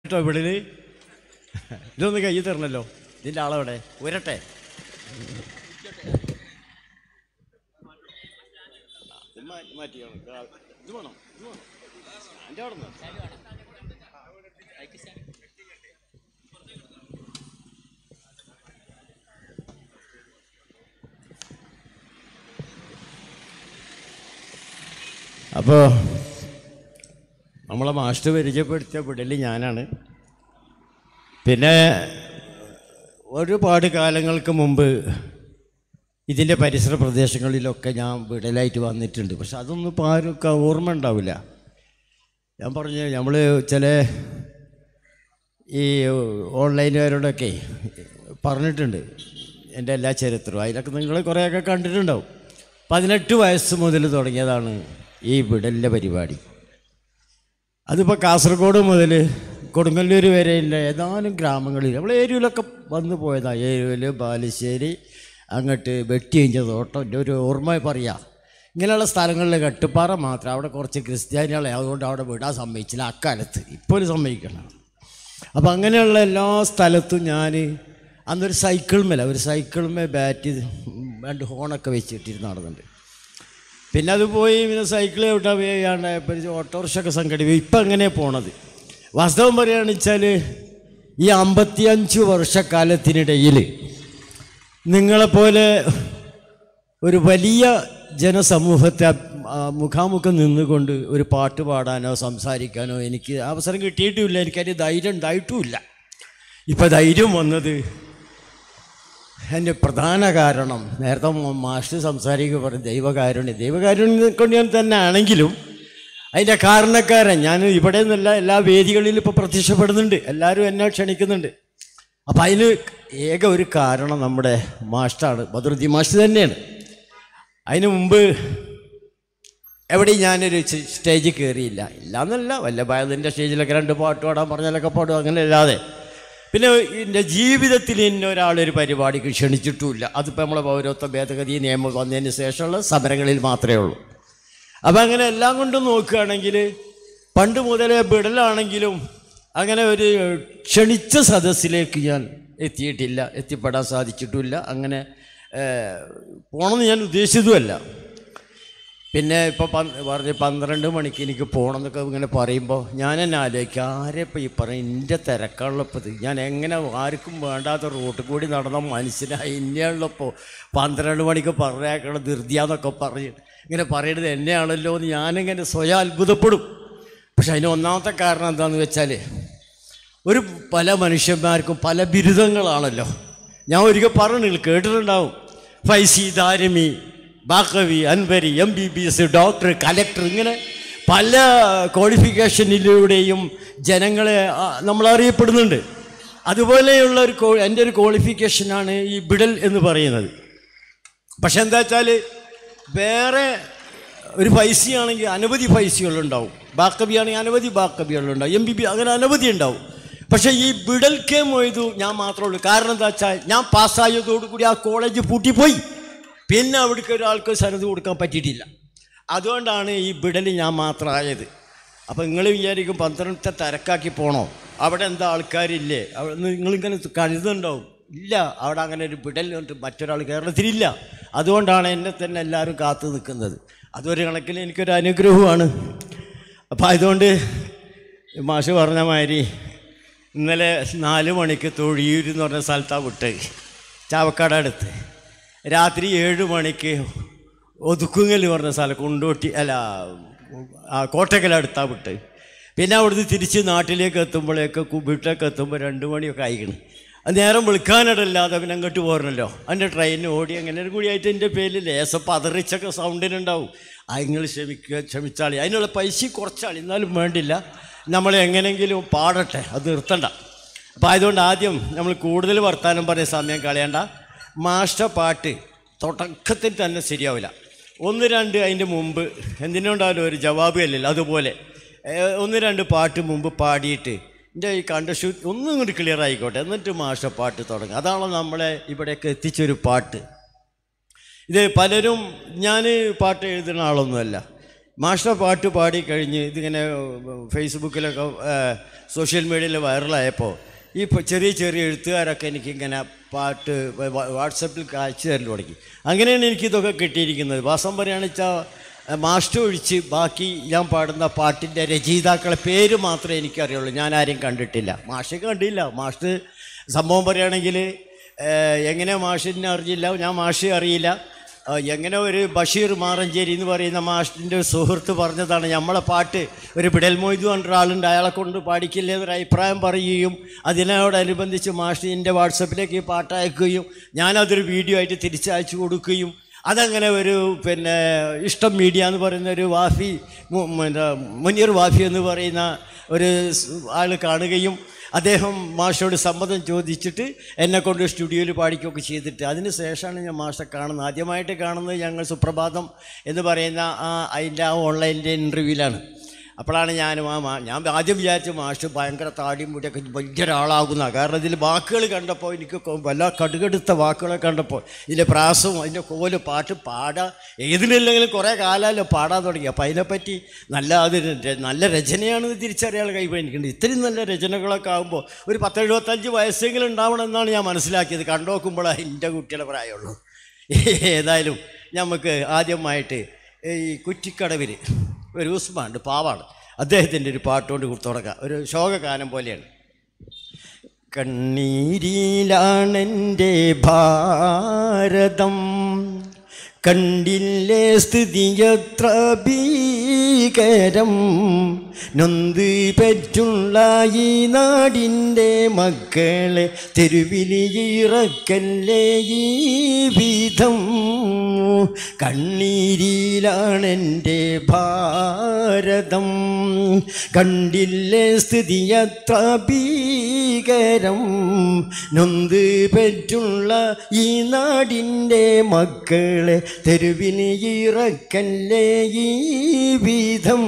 കേട്ടോ ഇവിടെ ഇതൊന്ന് കയ്യിൽ തരണല്ലോ ഇതിൻ്റെ ആളെവിടെ ഉരട്ടെ മാറ്റിയാണ് ഇത് വേണം ഇത് വേണം എൻ്റെ അവിടെ നിന്ന് അപ്പോൾ നമ്മളെ മാസ്റ്റർ പരിചയപ്പെടുത്തിയ വിടൽ ഞാനാണ് പിന്നെ ഒരുപാട് കാലങ്ങൾക്ക് മുമ്പ് ഇതിൻ്റെ പരിസര പ്രദേശങ്ങളിലൊക്കെ ഞാൻ വിടലായിട്ട് വന്നിട്ടുണ്ട് പക്ഷെ അതൊന്നും ഇപ്പോൾ ആർക്കും ഓർമ്മ ഉണ്ടാവില്ല ഞാൻ പറഞ്ഞു നമ്മൾ ചില ഈ ഓൺലൈനുകാരോടൊക്കെ പറഞ്ഞിട്ടുണ്ട് എൻ്റെ എല്ലാ ചരിത്രവും അതിലൊക്കെ നിങ്ങൾ കുറേയൊക്കെ കണ്ടിട്ടുണ്ടാവും പതിനെട്ട് വയസ്സ് മുതൽ തുടങ്ങിയതാണ് ഈ വിടലിൻ്റെ പരിപാടി അതിപ്പോൾ കാസർഗോഡ് മുതൽ കൊടുങ്ങല്ലൂർ വരെയുള്ള ഏതാനും ഗ്രാമങ്ങളിൽ നമ്മൾ ഏരിയയിലൊക്കെ വന്നു പോയതാണ് ഏരിയയിൽ ബാലുശ്ശേരി അങ്ങോട്ട് വെട്ടിയഞ്ച തോട്ടം എൻ്റെ ഒരു ഓർമ്മ പറയാം ഇങ്ങനെയുള്ള സ്ഥലങ്ങളിൽ കെട്ടുപ്പാറ മാത്രം അവിടെ കുറച്ച് ക്രിസ്ത്യാനികളെ അതുകൊണ്ട് അവിടെ വിടാൻ സമ്മതിച്ചില്ല അക്കാലത്ത് ഇപ്പോൾ സമ്മതിക്കണം അപ്പോൾ അങ്ങനെയുള്ള എല്ലാ സ്ഥലത്തും ഞാൻ അന്നൊരു സൈക്കിൾമേല ഒരു സൈക്കിൾമേ ബാറ്റ് രണ്ട് ഹോണൊക്കെ വെച്ചിട്ടിരുന്ന് നടന്നുണ്ട് പിന്നെ അത് പോയി പിന്നെ സൈക്കിൾ വിട്ടാൽ ചെയ്യാണ്ട് ഓട്ടോറിക്ഷ ഒക്കെ സംഘടിപ്പിക്കും ഇപ്പം എങ്ങനെയാണ് പോണത് വാസ്തവം പറയുകയാണെന്ന് വെച്ചാൽ ഈ അമ്പത്തിയഞ്ച് വർഷക്കാലത്തിനിടയിൽ നിങ്ങളെപ്പോലെ ഒരു വലിയ ജനസമൂഹത്തെ ആ, മുഖാമുഖം നിന്നുകൊണ്ട് ഒരു പാട്ട് പാടാനോ സംസാരിക്കാനോ എനിക്ക് അവസരം കിട്ടിയിട്ടുമില്ല എനിക്കതിന് ധൈര്യം ഉണ്ടായിട്ടുമില്ല ഇപ്പം ധൈര്യം വന്നത് എൻ്റെ പ്രധാന കാരണം നേരത്തെ മ- മാസ്റ്റർ സംസാരിക്കുക പറഞ്ഞു ദൈവകാരുണ്യം ദൈവകാരുണ്യം കൊണ്ട് ഞാൻ തന്നെ ആണെങ്കിലും അതിൻ്റെ കാരണക്കാരൻ ഞാൻ ഇവിടെ നിന്നല്ല എല്ലാ വേദികളിലും ഇപ്പോൾ പ്രത്യക്ഷപ്പെടുന്നുണ്ട് എല്ലാവരും എന്നെ ക്ഷണിക്കുന്നുണ്ട് അപ്പം അതിന് ഏക ഒരു കാരണം നമ്മുടെ മാഷ്ടാണ് ബദറുദ്ദീൻ മാഷ് തന്നെയാണ് അതിന് മുമ്പ് എവിടെയും ഞാനൊരു സ്റ്റേ- സ്റ്റേജിൽ കയറിയില്ല ഇല്ല എന്നല്ല വല്ലഭായതിൻ്റെ സ്റ്റേജിലൊക്കെ രണ്ട് പാട്ട് പാടാൻ പറഞ്ഞാലൊക്കെ പാടും അങ്ങനെ അല്ലാതെ പിന്നെ എൻ്റെ ജീവിതത്തിൽ എന്നെ ഒരാളൊരു പരിപാടിക്ക് ക്ഷണിച്ചിട്ടുമില്ല അതിപ്പോൾ നമ്മളെ പൗരത്വ ഭേദഗതി നിയമം വന്നതിന് ശേഷമുള്ള സമരങ്ങളിൽ മാത്രമേ ഉള്ളൂ അപ്പം അങ്ങനെ എല്ലാം കൊണ്ടും നോക്കുകയാണെങ്കിൽ പണ്ട് മുതലേ ബിടലാണെങ്കിലും അങ്ങനെ ഒരു ക്ഷണിച്ച സദസ്സിലേക്ക് ഞാൻ എത്തിയിട്ടില്ല എത്തിപ്പെടാൻ സാധിച്ചിട്ടുമില്ല അങ്ങനെ ഏഹ്, പോണമെന്ന് ഞാൻ ഉദ്ദേശിച്ചതുമല്ല പിന്നെ ഇപ്പോൾ പറഞ്ഞ് പന്ത്രണ്ട് മണിക്ക് എനിക്ക് പോകണം എന്നൊക്കെ ഇങ്ങനെ പറയുമ്പോൾ ഞാൻ തന്നെ ആലോചിക്കുക ആരെ ഇപ്പോൾ ഈ പറയും എൻ്റെ തിരക്കുള്ളപ്പോൾ ഞാൻ എങ്ങനെ ആർക്കും വേണ്ടാത്ത റൂട്ടിൽ കൂടി നടന്ന മനുഷ്യനായി ഇന്നെയുള്ളപ്പോൾ പന്ത്രണ്ട് മണിക്ക് പറഞ്ഞേക്കണം ധൃതിയാന്നൊക്കെ പറഞ്ഞ് ഇങ്ങനെ പറയുന്നത് എന്നെയാണല്ലോ എന്ന് ഞാനിങ്ങനെ സ്വയം അത്ഭുതപ്പെടും പക്ഷെ അതിന് ഒന്നാമത്തെ കാരണം എന്താണെന്ന് വെച്ചാൽ ഒരു പല മനുഷ്യന്മാർക്കും പല ബിരുദങ്ങളാണല്ലോ ഞാൻ ഒരിക്കൽ പറഞ്ഞു കേട്ടിട്ടുണ്ടാവും Faizy Darimi Baqavi Anwari M B B S doctor collector ഇങ്ങനെ പല ക്വാളിഫിക്കേഷനിലൂടെയും ജനങ്ങളെ ആ, നമ്മൾ അറിയപ്പെടുന്നുണ്ട് അതുപോലെയുള്ള ഒരു കോ എൻ്റെ ഒരു ക്വാളിഫിക്കേഷനാണ് ഈ ബിഡൽ എന്ന് പറയുന്നത് പക്ഷെ എന്താ വെച്ചാൽ വേറെ ഒരു പൈസയാണെങ്കിൽ അനവധി പൈസകളുണ്ടാവും ബാക്കബിയാണെങ്കിൽ അനവധി ബാക്കബികളുണ്ടാവും എം ബി ബി അങ്ങനെ അനവധി ഉണ്ടാവും പക്ഷേ ഈ ബിഡൽ കെ മൊയ്തു ഞാൻ മാത്രമേ ഉള്ളൂ കാരണം എന്താ വെച്ചാൽ ഞാൻ പാസ്സായതോടുകൂടി ആ കോളേജ് പൂട്ടിപ്പോയി പിന്നെ അവിടേക്ക് ഒരാൾക്ക് സനത് കൊടുക്കാൻ പറ്റിയിട്ടില്ല അതുകൊണ്ടാണ് ഈ ബിഡൽ ഞാൻ മാത്രമായത് അപ്പോൾ നിങ്ങൾ വിചാരിക്കും പന്ത്രണ്ടത്തെ തിരക്കാക്കി പോണോ അവിടെ എന്താ ആൾക്കാരില്ലേ അവിടെ നിങ്ങളിങ്ങനെ കരുതുന്നുണ്ടാവും ഇല്ല അവിടെ അങ്ങനെ ഒരു ബിഡൽ കൊണ്ട് മറ്റൊരാൾ കേരളത്തിലില്ല അതുകൊണ്ടാണ് എന്നെ തന്നെ എല്ലാവരും കാത്തു നിൽക്കുന്നത് അതൊരു കണക്കിൽ എനിക്കൊരു അനുഗ്രഹമാണ് അപ്പോൾ അതുകൊണ്ട് മാഷ് പറഞ്ഞ മാതിരി ഇന്നലെ നാല് മണിക്ക് തൊഴിയൂർ എന്ന് പറഞ്ഞ സ്ഥലത്താണ് വിട്ട് ചാവക്കാട് അടുത്ത് രാത്രി ഏഴ് മണിക്ക് ഒതുക്കുങ്ങൽ പറഞ്ഞ സ്ഥലം കൊണ്ടോട്ടി അല്ല ആ കോട്ടക്കൽ അടുത്താണ് വിട്ട് പിന്നെ അവിടുന്ന് തിരിച്ച് നാട്ടിലേക്ക് എത്തുമ്പോഴേക്ക് കു- വീട്ടിലേക്ക് എത്തുമ്പോൾ രണ്ട് മണിയൊക്കെ ആയിക്കണ് അത് നേരം വിളിക്കാനിടല്ലാതെ പിന്നെ അങ്ങോട്ട് പോരണല്ലോ എൻ്റെ ട്രെയിനിന് ഓടി അങ്ങനെ ഒരു കൂടിയായിട്ട് എൻ്റെ പേരിൽ ലേസം പതറിച്ചൊക്കെ സൗണ്ടിനുണ്ടാവും അത് നിങ്ങൾ ക്ഷമിക്കുക ക്ഷമിച്ചാളി അതിനുള്ള പൈസ കുറച്ചാളി എന്നാലും വേണ്ടില്ല നമ്മൾ എങ്ങനെയെങ്കിലും പാടട്ടെ അത് നിർത്തണ്ട അപ്പോൾ ആയതുകൊണ്ട് ആദ്യം നമ്മൾ കൂടുതൽ വർത്തമാനം പറയുന്ന സമയം കളയണ്ട മാസ്റ്റർ പാട്ട് തുടക്കത്തിൽ തന്നെ ശരിയാവില്ല ഒന്ന് രണ്ട് അതിൻ്റെ മുമ്പ് എന്തിനുണ്ടാവില്ല ഒരു ജവാബ് അല്ലല്ലോ അതുപോലെ ഏ, ഒന്ന് രണ്ട് പാട്ട് മുമ്പ് പാടിയിട്ട് എൻ്റെ ഈ കണ്ടഷൂ ഒന്നും കൂടി ക്ലിയർ ആയിക്കോട്ടെ എന്നിട്ട് മാസ്റ്റർ പാട്ട് തുടങ്ങും അതാണ് നമ്മളെ ഇവിടേക്ക് എത്തിച്ചൊരു പാട്ട് ഇത് പലരും ഞാൻ പാട്ട് എഴുതുന്ന ആളൊന്നുമല്ല മാഷ്ട പാട്ട് പാടിക്കഴിഞ്ഞ് ഇതിങ്ങനെ ഫേസ്ബുക്കിലൊക്കെ ആ, സോഷ്യൽ മീഡിയയിൽ വൈറലായപ്പോൾ ഈ പ- ചെറിയ ചെറിയ എഴുത്തുകാരൊക്കെ എനിക്കിങ്ങനെ പാട്ട് വ- വ- വാട്സപ്പിൽ അയച്ചു തരൽ തുടങ്ങി അങ്ങനെയാണ് എനിക്കിതൊക്കെ കിട്ടിയിരിക്കുന്നത് വാസം പറയുകയാണെന്ന് വെച്ചാൽ മാസ്റ്റർ ഒഴിച്ച് ബാക്കി ഞാൻ പാടുന്ന പാട്ടിൻ്റെ രചയിതാക്കളെ പേര് മാത്രമേ എനിക്കറിയുള്ളൂ ഞാൻ ആരെയും കണ്ടിട്ടില്ല മാഷെ കണ്ടില്ല മാസ്റ്റർ സംഭവം പറയുകയാണെങ്കിൽ എങ്ങനെ മാഷിനെ അറിയില്ല ഞാൻ മാഷെ അറിയില്ല ആ, എങ്ങനെ ഒരു ബഷീർ മാറഞ്ചേരി എന്ന് പറയുന്ന മാഷിൻ്റെ ഒരു സുഹൃത്ത് പറഞ്ഞതാണ് നമ്മളെ പാട്ട് ഒരു ബിഡൽ മൊയ്തു പറഞ്ഞ ഒരാളുണ്ട് അയാളെ കൊണ്ട് പാടിക്കില്ലേ എന്നൊരു അഭിപ്രായം പറയുകയും അതിനോടനുബന്ധിച്ച് മാഷ് എൻ്റെ വാട്സപ്പിലേക്ക് ഈ പാട്ട് അയക്കുകയും ഞാനതൊരു വീഡിയോ ആയിട്ട് തിരിച്ചയച്ചു കൊടുക്കുകയും അതങ്ങനെ ഒരു പിന്നെ ഇഷ്ടം മീഡിയ എന്ന് പറയുന്ന ഒരു വാഫി മു- എന്താ മുനീർ വാഫി എന്ന് പറയുന്ന ഒരു ആൾ കാണുകയും അദ്ദേഹം മാഷോട് സമ്മതം ചോദിച്ചിട്ട് എന്നെ കൊണ്ട് സ്റ്റുഡിയോയിൽ പാടിക്കുകയൊക്കെ ചെയ്തിട്ട് അതിന് ശേഷമാണ് ഞാൻ മാഷെ കാണുന്നത് ആദ്യമായിട്ട് കാണുന്നത് ഞങ്ങൾ സുപ്രഭാതം എന്ന് പറയുന്ന ആ അതിൻ്റെ ആ ഓൺലൈനിൻ്റെ ഇൻ്റർവ്യൂവിലാണ് അപ്പോഴാണ് ഞാനും ആ മാ ഞാൻ ആദ്യം വിചാരിച്ചു മാഷ് ഭയങ്കര താടിയും മുടിയൊക്കെ വലിയ ഒരാളാകുന്ന കാരണം ഇതിൽ വാക്കുകൾ കണ്ടപ്പോൾ എനിക്ക് കൊ- വല്ല കടുകടുത്ത വാക്കുകളെ കണ്ടപ്പോൾ ഇതിൻ്റെ പ്രാസവും അതിൻ്റെ കോല് പാട്ട് പാടാ ഏതിനില്ലെങ്കിലും കുറേ കാലമല്ലോ പാടാൻ തുടങ്ങി അപ്പോൾ അതിനെപ്പറ്റി നല്ല അത് ര- നല്ല രചനയാണെന്ന് തിരിച്ചറിയാൻ കഴിയുമ്പോൾ എനിക്കുണ്ട് ഇത്രയും നല്ല രചനകളൊക്കെ ആകുമ്പോൾ ഒരു പത്തെഴുപത്തഞ്ച് വയസ്സെങ്കിലും ഉണ്ടാവണമെന്നാണ് ഞാൻ മനസ്സിലാക്കിയത് കണ്ടു നോക്കുമ്പോൾ എൻ്റെ കുട്ടിയുടെ പ്രായമുള്ളൂ ഏതായാലും നമുക്ക് ആദ്യമായിട്ട് ഈ കുറ്റിക്കടവിൽ ഒരു ഉസ്മാണ്ട് പാവാണ് അദ്ദേഹത്തിൻ്റെ ഒരു പാട്ടുകൊണ്ട് തുടങ്ങാം ഒരു ശോകഗാനം പോലെയാണ് കണ്ണീരിലാണെൻ്റെ ഭാരതം കണ്ടില്ലേ സ്ഥിതിയത്ര ഭീകരം നൊന്ത് പറ്റുള്ള ഈ നാടിൻ്റെ മക്കളെ തെരുവിലിറക്കല്ലേ ഈ വിധം കണ്ണീരിലാണെൻ്റെ ഭാരതം കണ്ടില്ലേ സ്ഥിതിയത്ര ഭീകരം നൊന്ത് പറ്റുള്ള ഈ നാടിൻ്റെ മക്കളെ തെരുവിന് ഇറക്കല്ലേ ഈ വിധം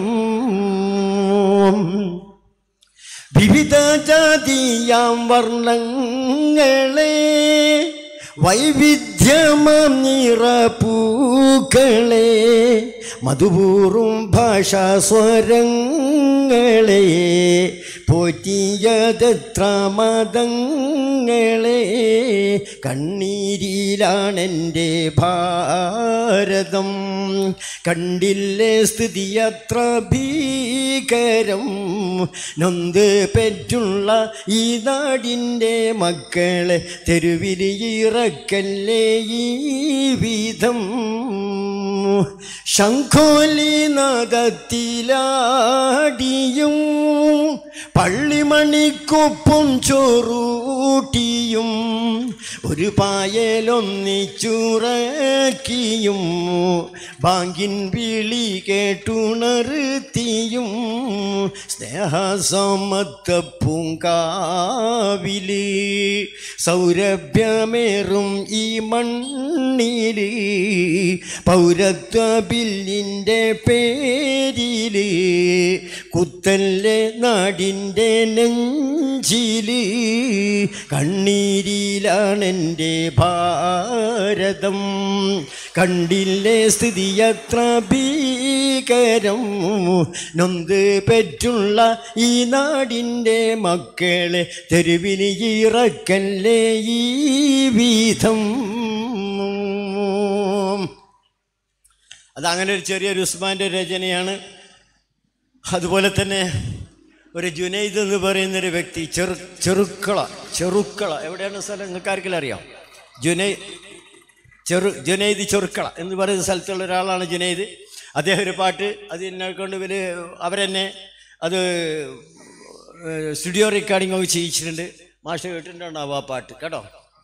വിവിധ ജാതിയാം വർണ്ണങ്ങളെ വൈവിധ്യമാം നിറപ്പൂക്കളെ മധുപൂറും ഭാഷാ സ്വരങ്ങളെ പോറ്റിയതെത്ര മതങ്ങളെ കണ്ണീരിലാണെൻ്റെ ഭാരതം കണ്ടില്ലേ സ്ഥിതി അത്ര ഭീകരം നൊന്ത് പെറ്റുള്ള ഈ നാടിൻ്റെ മക്കളെ തെരുവിലിറക്കല്ലേ ഈ വിധം ശംഖോലി നദത്തിലാടിയും പള്ളിമണിക്കൊപ്പം ചോറൂട്ടിയും ഒരു പായലൊന്നിച്ചുറക്കിയും ബാങ്കിൻ വിളി കേട്ടുണർത്തിയും സ്നേഹസമത്ത പൂങ്കാവില് സൗരഭ്യമേറും ഈ മണ്ണില് പൗരത്വ ബില്ലിൻ്റെ പേരില് കുത്തല്ലേ നാടിൻ്റെ നെഞ്ചില് കണ്ണീരിലാണെൻ്റെ ഭാരതം കണ്ടില്ലേ സ്ഥിതി അത്ര ഭീകരം നൊന്ത് പെറ്റുള്ള ഈ നാടിൻ്റെ മക്കളെ തെരുവിന് ഇറക്കല്ലേ ഈ വിധം അതങ്ങനെ ഒരു ചെറിയൊരു ഉസ്മാൻ്റെ രചനയാണ് അതുപോലെ തന്നെ ഒരു ജുനൈദ് എന്ന് പറയുന്നൊരു വ്യക്തി ചെറു ചെറുക്കള ചെറുക്കള എവിടെയാണ് സ്ഥലം നിങ്ങൾക്ക് ആർക്കെങ്കിലും അറിയാം ജുനൈ ചെറു ജുനൈദ് ചെറുക്കള എന്ന് പറയുന്ന സ്ഥലത്തുള്ള ഒരാളാണ് ജുനൈദ് അദ്ദേഹം ഒരു പാട്ട് അത് എന്നെ കൊണ്ട് ഇവർ അവരെന്നെ അത് സ്റ്റുഡിയോ റെക്കോർഡിംഗ് ഒക്കെ ചെയ്യിച്ചിട്ടുണ്ട് മാഷ കേട്ടിട്ടുണ്ടാവും ആ പാട്ട് കേട്ടോ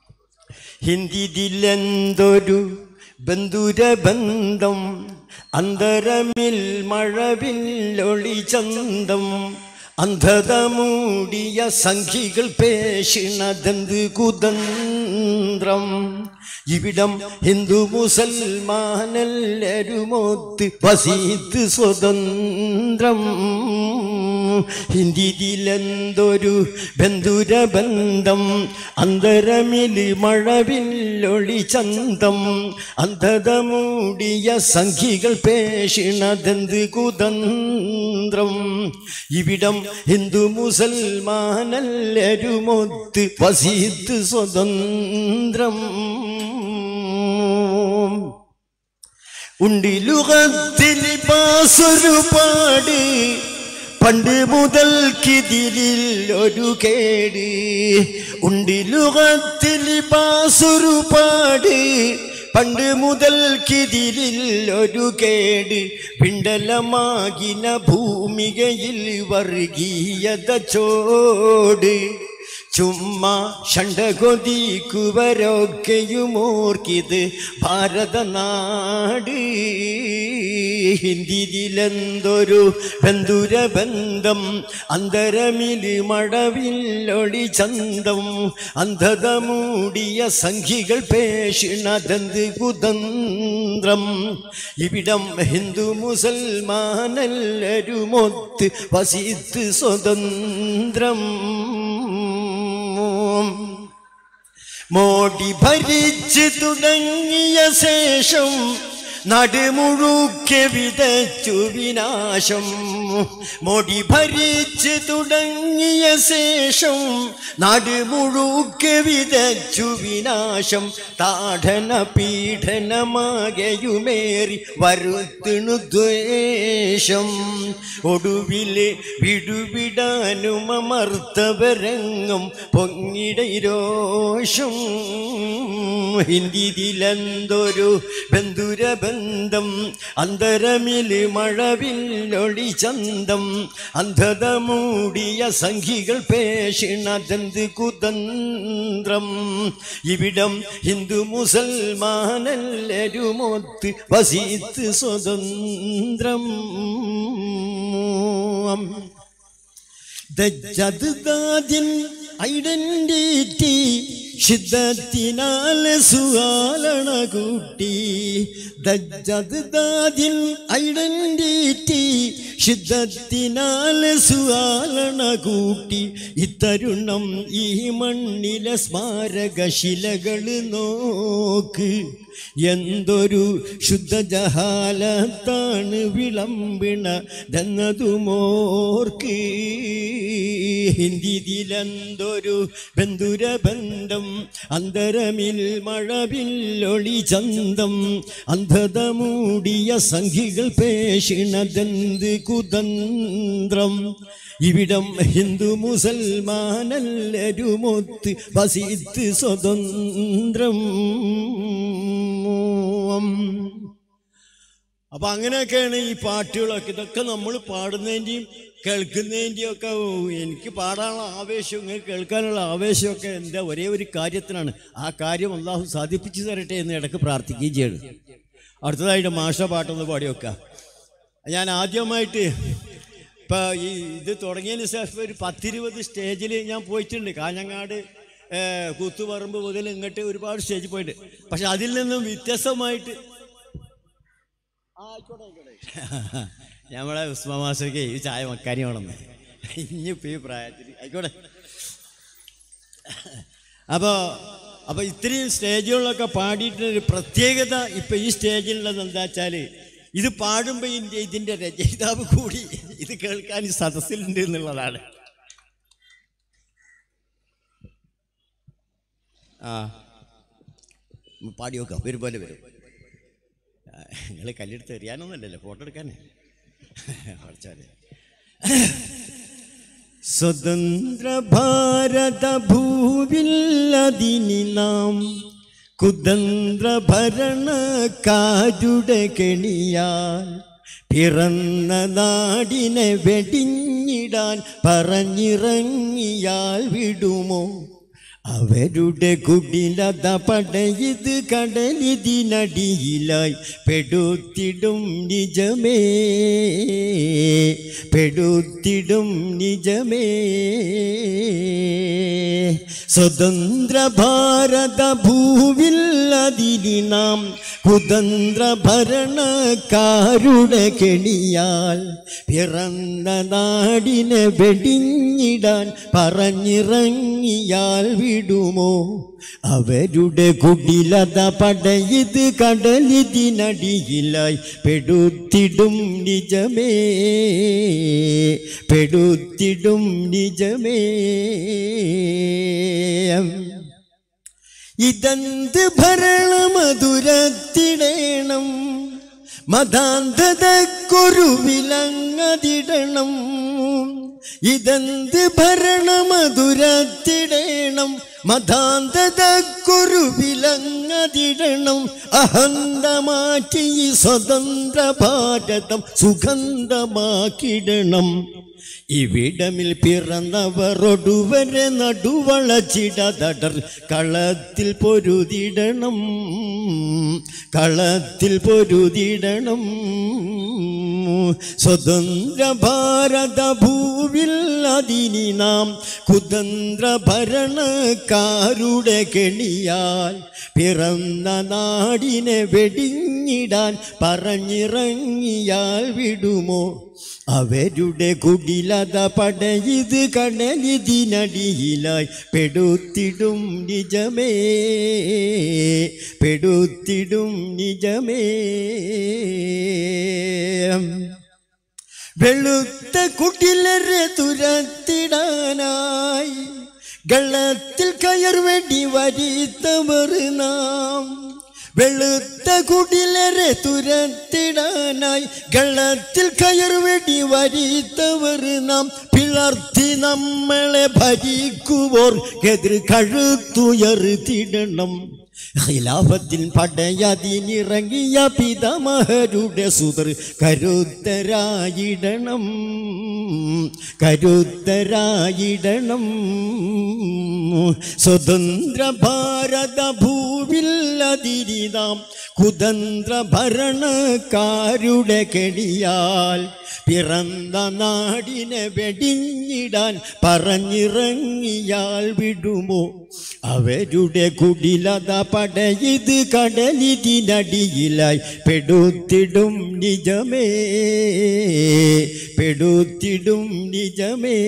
ഹിന്ദിയിലെന്തൊരു ബന്ധുര ബന്ധം അന്തരമിൽ മഴവില്ലൊളി ചന്തം അന്ധത മൂടിയ സംഖികൾ പേശിണതെന്ത് കുതന്തം സ്വതന്ത്രം ഇവിടം ഹിന്ദു മുസൽമാനെല്ലാരുമൊത്ത് വസീത്ത് സ്വതന്ത്രം ഹിന്ദിയിലെന്തൊരു ബന്ധുരബന്ധം അന്തരമില് മഴവില്ലൊളി ചന്തം അന്ധത മൂടിയ സംഖികൾ പേഷിണതെന്ത് കുതന്ത്രം ഇവിടം ഹിന്ദു മുസൽമാനെല്ലാരുമൊത്ത് വസീത്ത് സ്വതന്ത്രം ഉണ്ടിലുകത്തിൽ പാസൊരുപാട് പണ്ട് മുതൽക്കിതിരിൽ ഒരു കേട് ഉണ്ടിലുകത്തിൽ പാസൊരുപാട് പണ്ട് മുതൽക്കിതിരിൽ ഒരു കേട് പിണ്ടലമാകിന ഭൂമികയിൽ വർഗീയത ചോട് ചുമ്മാ ഷണ്ടകൊതിക്കുവരൊക്കെയുമോർക്കിത് ഭാരതനാട് ഹിന്ദിയിലെന്തൊരു ബന്ധുരബന്ധം അന്തരമില് മഴവില്ലൊളി ചന്തം അന്ധത മൂടിയ സംഖികൾ പേഷിണതെന്ത് കുതന്ത്രം ഇവിടം ഹിന്ദു മുസൽമാനെല്ലാരുമൊത്ത് വസിത്ത് സ്വതന്ത്രം മോടി ഭരിച്ച് തുടങ്ങിയ ശേഷം നടുമുഴുക്കെ വിതച്ചു വിനാശം മോടി ഭരിച്ച് തുടങ്ങിയ ശേഷം നടുമുഴുക്കെ വിതച്ചു വിനാശം താഠന പീഡനമാകയുമേറി വരുത്തിണു ദ്വേഷം ഒടുവില് വിടുവിടാനും അമർത്തവരംഗം പൊങ്ങിടൈരോഷം ഹിന്ദിയിലെന്തൊരു ബന്ധുരബന്ധം അന്തരമില് മഴവില്ലൊളി ചന്തം അന്ധത മൂടിയ സംഖികൾ പേഷിണതെന്ത് കുതന്ത്രം ഇവിടം ഹിന്ദു മുസൽമാനെല്ലാരുമൊത്ത് വസീത്ത് സ്വതന്ത്രം ദജ്ജദ്ദാദിൻ ഐഡന്റിറ്റി ശിദ്ധത്തിനാൽ സുഹാലണ കൂട്ടി ദജ്ജദ്ദാദിൻ ഐഡന്റിറ്റി ശിദ്ധത്തിനാൽ സുഹാലണ കൂട്ടി ഇത്തരുണം ഈ മണ്ണിലെ സ്മാരകശിലകൾ നോക്ക് എന്തൊരു ശുദ്ധജഹാലത്താണ് വിളമ്പിണതെന്നതുമോർക്ക് ഹിന്ദിയിലെന്തൊരു ബന്ധുരബന്ധം അന്തരമിൽ മഴവില്ലൊളി ചന്തം അന്ധത മൂടിയ സംഖികൾ പേഷിണതെന്ത് കുതന്ത്രം ഇവിടം ഹിന്ദു മുസൽമാനെല്ലാരുമൊത്ത് വസിത്ത് സ്വതന്ത്രം അപ്പൊ അങ്ങനെയൊക്കെയാണ് ഈ പാട്ടുകളൊക്കെ ഇതൊക്കെ നമ്മൾ പാടുന്നതിൻ്റെയും കേൾക്കുന്നതിൻ്റെയും ഒക്കെ ഓ, എനിക്ക് പാടാനുള്ള ആവേശവും ഇങ്ങനെ കേൾക്കാനുള്ള ആവേശമൊക്കെ എൻ്റെ ഒരേ ഒരു കാര്യത്തിനാണ് ആ കാര്യം അള്ളാഹു സാധിപ്പിച്ചു തരട്ടെ എന്ന് ഇടയ്ക്ക് പ്രാർത്ഥിക്കുകയും ചെയ്യണം അടുത്തതായിട്ട് മാഷ പാട്ടൊന്ന് പാടി വെക്കാം ഞാൻ ആദ്യമായിട്ട് ഇപ്പം ഈ ഇത് തുടങ്ങിയതിന് ശേഷം ഒരു പത്തിരുപത് സ്റ്റേജിൽ ഞാൻ പോയിട്ടുണ്ട് കാഞ്ഞങ്ങാട് ഏഹ്, കൂത്തുപറമ്പ് മുതൽ ഇങ്ങോട്ട് ഒരുപാട് സ്റ്റേജിൽ പോയിട്ട് പക്ഷെ അതിൽ നിന്നും വ്യത്യസ്തമായിട്ട് ആ, ആയിക്കോട്ടെ, ആയിക്കോട്ടെ. ഞമ്മളെ ഉസ്മാ മാസ്റ്റർക്ക് ഈ ചായ മക്കാനി വേണമെന്ന് ഇനിയിപ്പോൾ ഈ പ്രായത്തിൽ ആയിക്കോട്ടെ അപ്പോൾ അപ്പോൾ ഇത്രയും സ്റ്റേജുകളിലൊക്കെ പാടിയിട്ടൊരു പ്രത്യേകത ഇപ്പം ഈ സ്റ്റേജിലുള്ളത് എന്താ വെച്ചാൽ ഇത് പാടുമ്പോൾ ഇതിൻ്റെ ഇതിൻ്റെ രചയിതാവ് കൂടി ഇത് കേൾക്കാൻ ഈ സദസ്സിലുണ്ട് എന്നുള്ളതാണ് ആ പാടി നോക്കാം വരും പോലെ വരും നിങ്ങൾ കല്ലെടുത്ത് എറിയാനൊന്നുമല്ലല്ലോ ഫോട്ടോ എടുക്കാനേ പഠിച്ചാലേ സ്വതന്ത്ര ഭാരത ഭൂവില്ലതിനി നാം കുതന്ത്ര ഭരണക്കാരുടെ കെണിയാൽ പിറന്ന നാടിനെ വെടിഞ്ഞിടാൻ പറഞ്ഞിറങ്ങിയാൽ വിടുമോ അവരുടെ കുടിലത പടയത് കടലിതിനടിയിലായി പെടുത്തിടും നിജമേ പെടുത്തിടും നിജമേ സ്വതന്ത്ര ഭാരത ഭൂവിൽ അതിരി നാം കുതന്ത്ര ഭരണക്കാരുടെ കെണിയാൽ പിറന്ന നാടിനെ വെടിഞ്ഞിടാൻ പറഞ്ഞിറങ്ങിയാൽ വിടുമോ അവരുടെ കുടിലത പടയത് കടലിതിനടിയിലായി പെടുത്തിടും നിജമേ പെടുത്തിടും നിജമേ ഇതെന്ത് ഭരണമധുരത്തിടേണം മതാന്തതക്കൊരു വിലങ്ങതിടണം ഇതെന്ത് ഭരണമധുരത്തിടേണം മതാന്തതക്കൊരു വിലങ്ങതിടണം അഹന്ത മാറ്റി ഈ സ്വതന്ത്ര ഭാരതം സുഗന്ധമാക്കിടണം ഇവിടമിൽ പിറന്നവരൊടുവരെ നടുവളച്ചിടതടർ കളത്തിൽ പൊരുതിടണം കളത്തിൽ പൊരുതിടണം സ്വതന്ത്ര ഭാരത ഭൂവിൽ അതിനി നാം കുതന്ത്ര ഭരണക്കാരുടെ കെണിയാൽ പിറന്ന നാടിനെ വെടിഞ്ഞിടാൻ പറഞ്ഞിറങ്ങിയാൽ വിടുമോ അവരുടെ കുടിലത പടയത് കടലിതിനടിയിലായി പെടുത്തിടും നിജമേ പെടുത്തിടും നിജമേ വെളുത്ത കുട്ടിലരെ തുരത്തിടാനായി ഗള്ളത്തിൽ കയർ വെടി വരിത്തവർ നാം വെളുത്ത കുടിലരെ തുരത്തിടാനായി ഗള്ളത്തിൽ കയർ വെടി വരിത്തവർ നാം പിളർത്തി നമ്മളെ ഭരിക്കുവോർ എതിർ കഴുത്തുയർത്തിടണം ഖിലാഫത്തിൽ പടയതിനിറങ്ങിയ പിതമഹരുടെ സുതർ കരുത്തരായിടണം കരുത്തരായിടണം സ്വതന്ത്ര ഭാരത ഭൂവിൽ അതിരിതാം കുതന്ത്ര ഭരണക്കാരുടെ കെടിയാൽ പിറന്ന നാടിനെ വെടിഞ്ഞിടാൻ പറഞ്ഞിറങ്ങിയാൽ വിടുമോ അവരുടെ കുടിലത പടയത് കടലിതിനടിയിലായി പെടുത്തിടും നിജമേ പെടുത്തിടും നിജമേ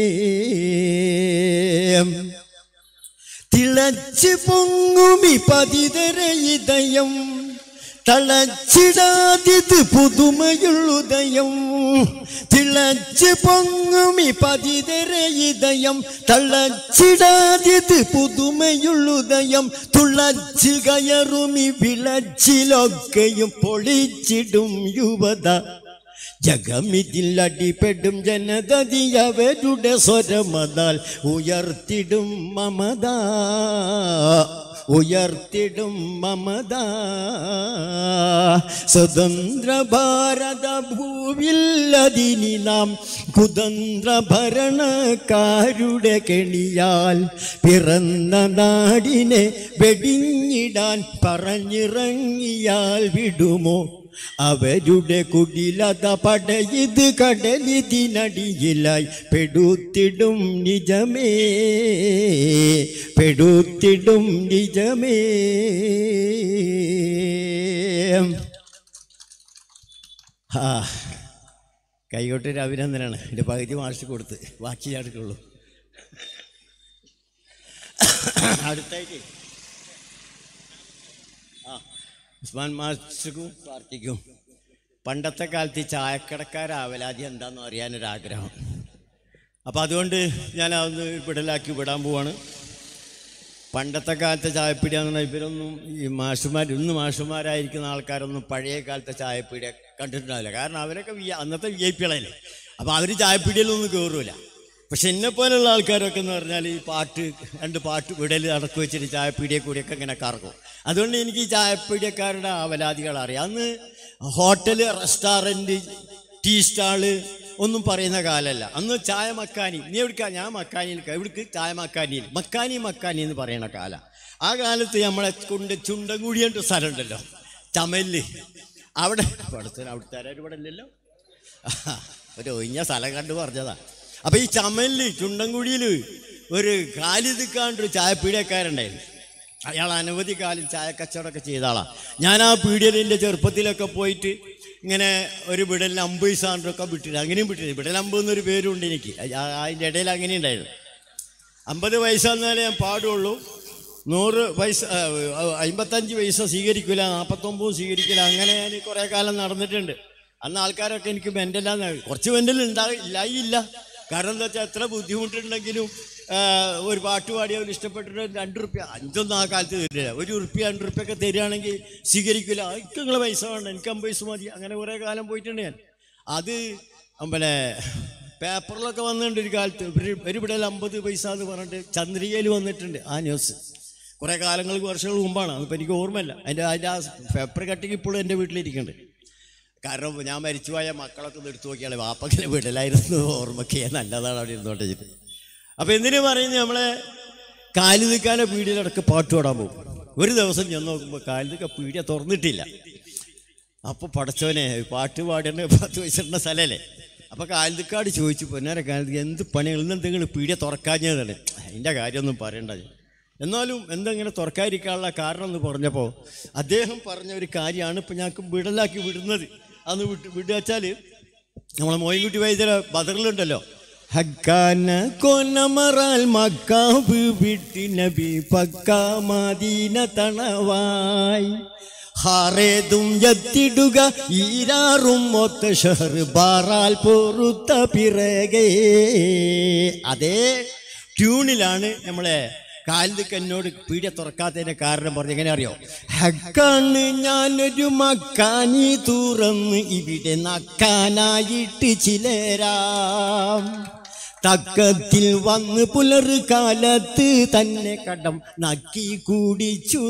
തിളച്ച് പൊങ്ങുമി പതിതര ഇതയം തളച്ചിടാതിത് പുതുമയുള്ളുദയം തിളച്ച് പൊങ്ങുമി പതിതര ഇതയം തളച്ചിടാതിത് പുതുമയുള്ളുദയം തുളച്ച് കയറുമി വിളച്ചിലൊക്കെയും പൊളിച്ചിടും യുവത ജഗമിതിൽ അടിപ്പെടും ജനതതി അവരുടെ സ്വരമതാൽ ഉയർത്തിടും മമത ഉയർത്തിടും മമത സ്വതന്ത്ര ഭാരത ഭൂവില്ലതിനി നാം കുതന്ത്ര ഭരണക്കാരുടെ കെണിയാൽ പിറന്ന നാടിനെ വെടിഞ്ഞിടാൻ പറഞ്ഞിറങ്ങിയാൽ വിടുമോ അവരുടെ കുടിലത പടയത് കടലിതിനടിയിലായി പെടുത്തിടും നിജമേ പെടുത്തിടും നിജമേ ആ കൈകൊട്ടൊരു അഭിനന്ദനാണ് എൻ്റെ പകുതി മാർച്ച് കൊടുത്ത് ബാക്കി ഞാൻ എടുക്കുള്ളൂ അടുത്തായിട്ട് ആ ഉസ്മാൻ മാസ്റ്റർക്കും പാർട്ടിക്കും പണ്ടത്തെ കാലത്ത് ഈ ചായക്കടക്കാരാവലാതി എന്താണെന്ന് അറിയാനൊരാഗ്രഹം അപ്പോൾ അതുകൊണ്ട് ഞാൻ അതൊന്ന് വിടലാക്കി വിടാൻ പോവാണ് പണ്ടത്തെ കാലത്തെ ചായപ്പീടിയ എന്ന് പറഞ്ഞാൽ ഇവരൊന്നും ഈ മാഷുമാർ ഇന്ന് മാഷുമാരായിരിക്കുന്ന ആൾക്കാരൊന്നും പഴയ കാലത്തെ ചായപ്പീടിയ കണ്ടിട്ടുണ്ടാവില്ല കാരണം അവരൊക്കെ വി- അന്നത്തെ വി ഐ പികളല്ലേ അപ്പോൾ അവർ ചായപ്പീടിയയിലൊന്നും കയറൂല പക്ഷെ എന്നെ പോലുള്ള ആൾക്കാരൊക്കെ എന്ന് പറഞ്ഞാൽ ഈ പാട്ട് രണ്ട് പാട്ട് വിടൽ അടക്കി വെച്ചിട്ട് ചായപ്പീടിയെ കൂടിയൊക്കെ ഇങ്ങനെ കറക്കും അതുകൊണ്ട് എനിക്ക് ഈ ചായപ്പീടിയക്കാരുടെ അവലാദികൾ അറിയാം അന്ന് ഹോട്ടല് റെസ്റ്റോറൻറ്റ് ടീ സ്റ്റാള് ഒന്നും പറയുന്ന കാലമല്ല അന്ന് ചായ മക്കാനി നീ എവിടുക്കാ ഞാൻ മക്കാനിയിൽ എവിടേക്ക് ചായ മക്കാനിയിൽ മക്കാനി മക്കാനി എന്ന് പറയുന്ന കാലം ആ കാലത്ത് നമ്മളെ കൊണ്ട് ചുണ്ടൻകുഴിയൻ്റെ സ്ഥലം ഉണ്ടല്ലോ ചമല് അവിടെ അടുത്ത അവിടുത്തെ ആരും ഇവിടെ ഇല്ലല്ലോ ഒരു ഒഴിഞ്ഞ സ്ഥലം കണ്ട് പറഞ്ഞതാ അപ്പൊ ഈ ചമലില് ചുണ്ടൻകുഴിയിൽ ഒരു കാലിതുക്കാണ്ട് ഒരു ചായപ്പീടിയക്കാരുണ്ടായിരുന്നു അയാൾ അനവധി കാലം ചായ കച്ചവടമൊക്കെ ചെയ്ത ആളാണ് ഞാൻ ആ പീടിയലിൻ്റെ ചെറുപ്പത്തിലൊക്കെ പോയിട്ട് ഇങ്ങനെ ഒരു വിടലിന് അമ്പത് സാറിനൊക്കെ വിട്ടില്ല അങ്ങനെയും വിട്ടില്ല വിടൽ അമ്പത് എന്നൊരു പേരുണ്ട് എനിക്ക് ആ- അതിൻ്റെ ഇടയിൽ അങ്ങനെ ഉണ്ടായിരുന്നു അമ്പത് പൈസ എന്നാലേ ഞാൻ പാടുള്ളൂ നൂറ് പൈസ ആ, ആ, അമ്പത്തഞ്ച് പൈസ സ്വീകരിക്കില്ല നാൽപ്പത്തൊമ്പതും സ്വീകരിക്കില്ല അങ്ങനെ ഞാൻ കുറേ കാലം നടന്നിട്ടുണ്ട് അന്ന് ആൾക്കാരൊക്കെ എനിക്ക് മെൻ്റലാന്ന് കുറച്ച് മെൻ്റൽ ഉണ്ടായില്ല കാരണം എന്താ വെച്ചാൽ എത്ര ബുദ്ധിമുട്ടുണ്ടെങ്കിലും ആ, ഒരു പാട്ട് പാടിയവർ ഇഷ്ടപ്പെട്ടിട്ട് രണ്ട് റുപ്യ അഞ്ചൊന്നും ആ കാലത്ത് തരില്ല ഒരു റുപ്യ രണ്ട് റുപ്യ ഒക്കെ തരികയാണെങ്കിൽ സ്വീകരിക്കില്ല എനിക്ക് നിങ്ങളെ പൈസ വേണ്ട എനിക്ക് അമ്പത് പൈസ മതി അങ്ങനെ കുറേ കാലം പോയിട്ടുണ്ട് ഞാൻ അത് പിന്നെ പേപ്പറിലൊക്കെ വന്നിട്ടുണ്ട് ഒരു കാലത്ത് ഒരു ഒരു വിടൽ അമ്പത് പൈസ എന്ന് പറഞ്ഞിട്ട് ചന്ദ്രികയിൽ വന്നിട്ടുണ്ട് ആ ന്യൂസ് കുറേ കാലങ്ങൾക്ക് വർഷങ്ങൾ മുമ്പാണ് അതിപ്പോൾ എനിക്ക് ഓർമ്മയില്ല അതിൻ്റെ അതിൻ്റെ ആ പേപ്പർ കട്ടിങ് ഇപ്പോഴും എൻ്റെ വീട്ടിലിരിക്കുന്നുണ്ട് കാരണം ഞാൻ മരിച്ചുപോയ മക്കളൊക്കെ ഒന്ന് എടുത്തു നോക്കിയാൽ വാപ്പക്കിനെ വീട്ടിലായിരുന്നു ഓർമ്മയ്ക്ക് നല്ലതാണ് അവിടെ ഇരുന്നോട്ടെ വെച്ചിട്ട് അപ്പോൾ എന്തിനു പറയുന്നത് നമ്മളെ കാലിനിക്കാനെ പീടിയിലടക്ക് പാട്ട് പാടാൻ പോകും ഒരു ദിവസം ഞാൻ നോക്കുമ്പോൾ കാലിനിക്ക പീടിയ തുറന്നിട്ടില്ല അപ്പോൾ പടച്ചവനെ പാട്ട് പാടേണ്ട പത്ത് വയസ്സിടുന്ന സ്ഥലമല്ലേ അപ്പോൾ കാലിക്കാട് ചോദിച്ചു പൊന്നാരെ കാലത്ത് എന്ത് പണികൾ ഇന്ന് എന്തെങ്കിലും പീടിയ തുറക്കാഞ്ഞതാണ് അതിൻ്റെ കാര്യമൊന്നും പറയണ്ട എന്നാലും എന്തെങ്കിലും തുറക്കാതിരിക്കാനുള്ള കാരണം എന്ന് പറഞ്ഞപ്പോൾ അദ്ദേഹം പറഞ്ഞ ഒരു കാര്യമാണ് ഇപ്പം ഞങ്ങൾക്ക് വിടലാക്കി വിടുന്നത് അന്ന് വിട്ട് വിടുക വെച്ചാൽ നമ്മളെ മോയിൻകുട്ടി വൈദ്യര ബദറിലുണ്ടല്ലോ ഹക്കാന കൊനമറാൽ മക്കാവ് വിട്ടി നബി പക്ക മദീന തണവായി ഹാറേതും എത്തിടുക ഈരാറും ഒത്ത ഷഹർ ബാറാൽ പൊറുത്ത പിറകേ അതേ ട്യൂണിലാണ് നമ്മളെ കാലിക്ക് എന്നോട് പീഡിയ തുറക്കാത്തതിന്റെ കാരണം പറഞ്ഞു എങ്ങനെ അറിയോ ഹക്കാണ് ഞാനൊരു മക്കാനി തുറന്ന് ഇവിടെ നക്കാനായിട്ട് ചിലരാം തക്കത്തിൽ വന്ന് പുലറ് കാലത്ത് തന്നെ കടം നക്കി കൂടിച്ചു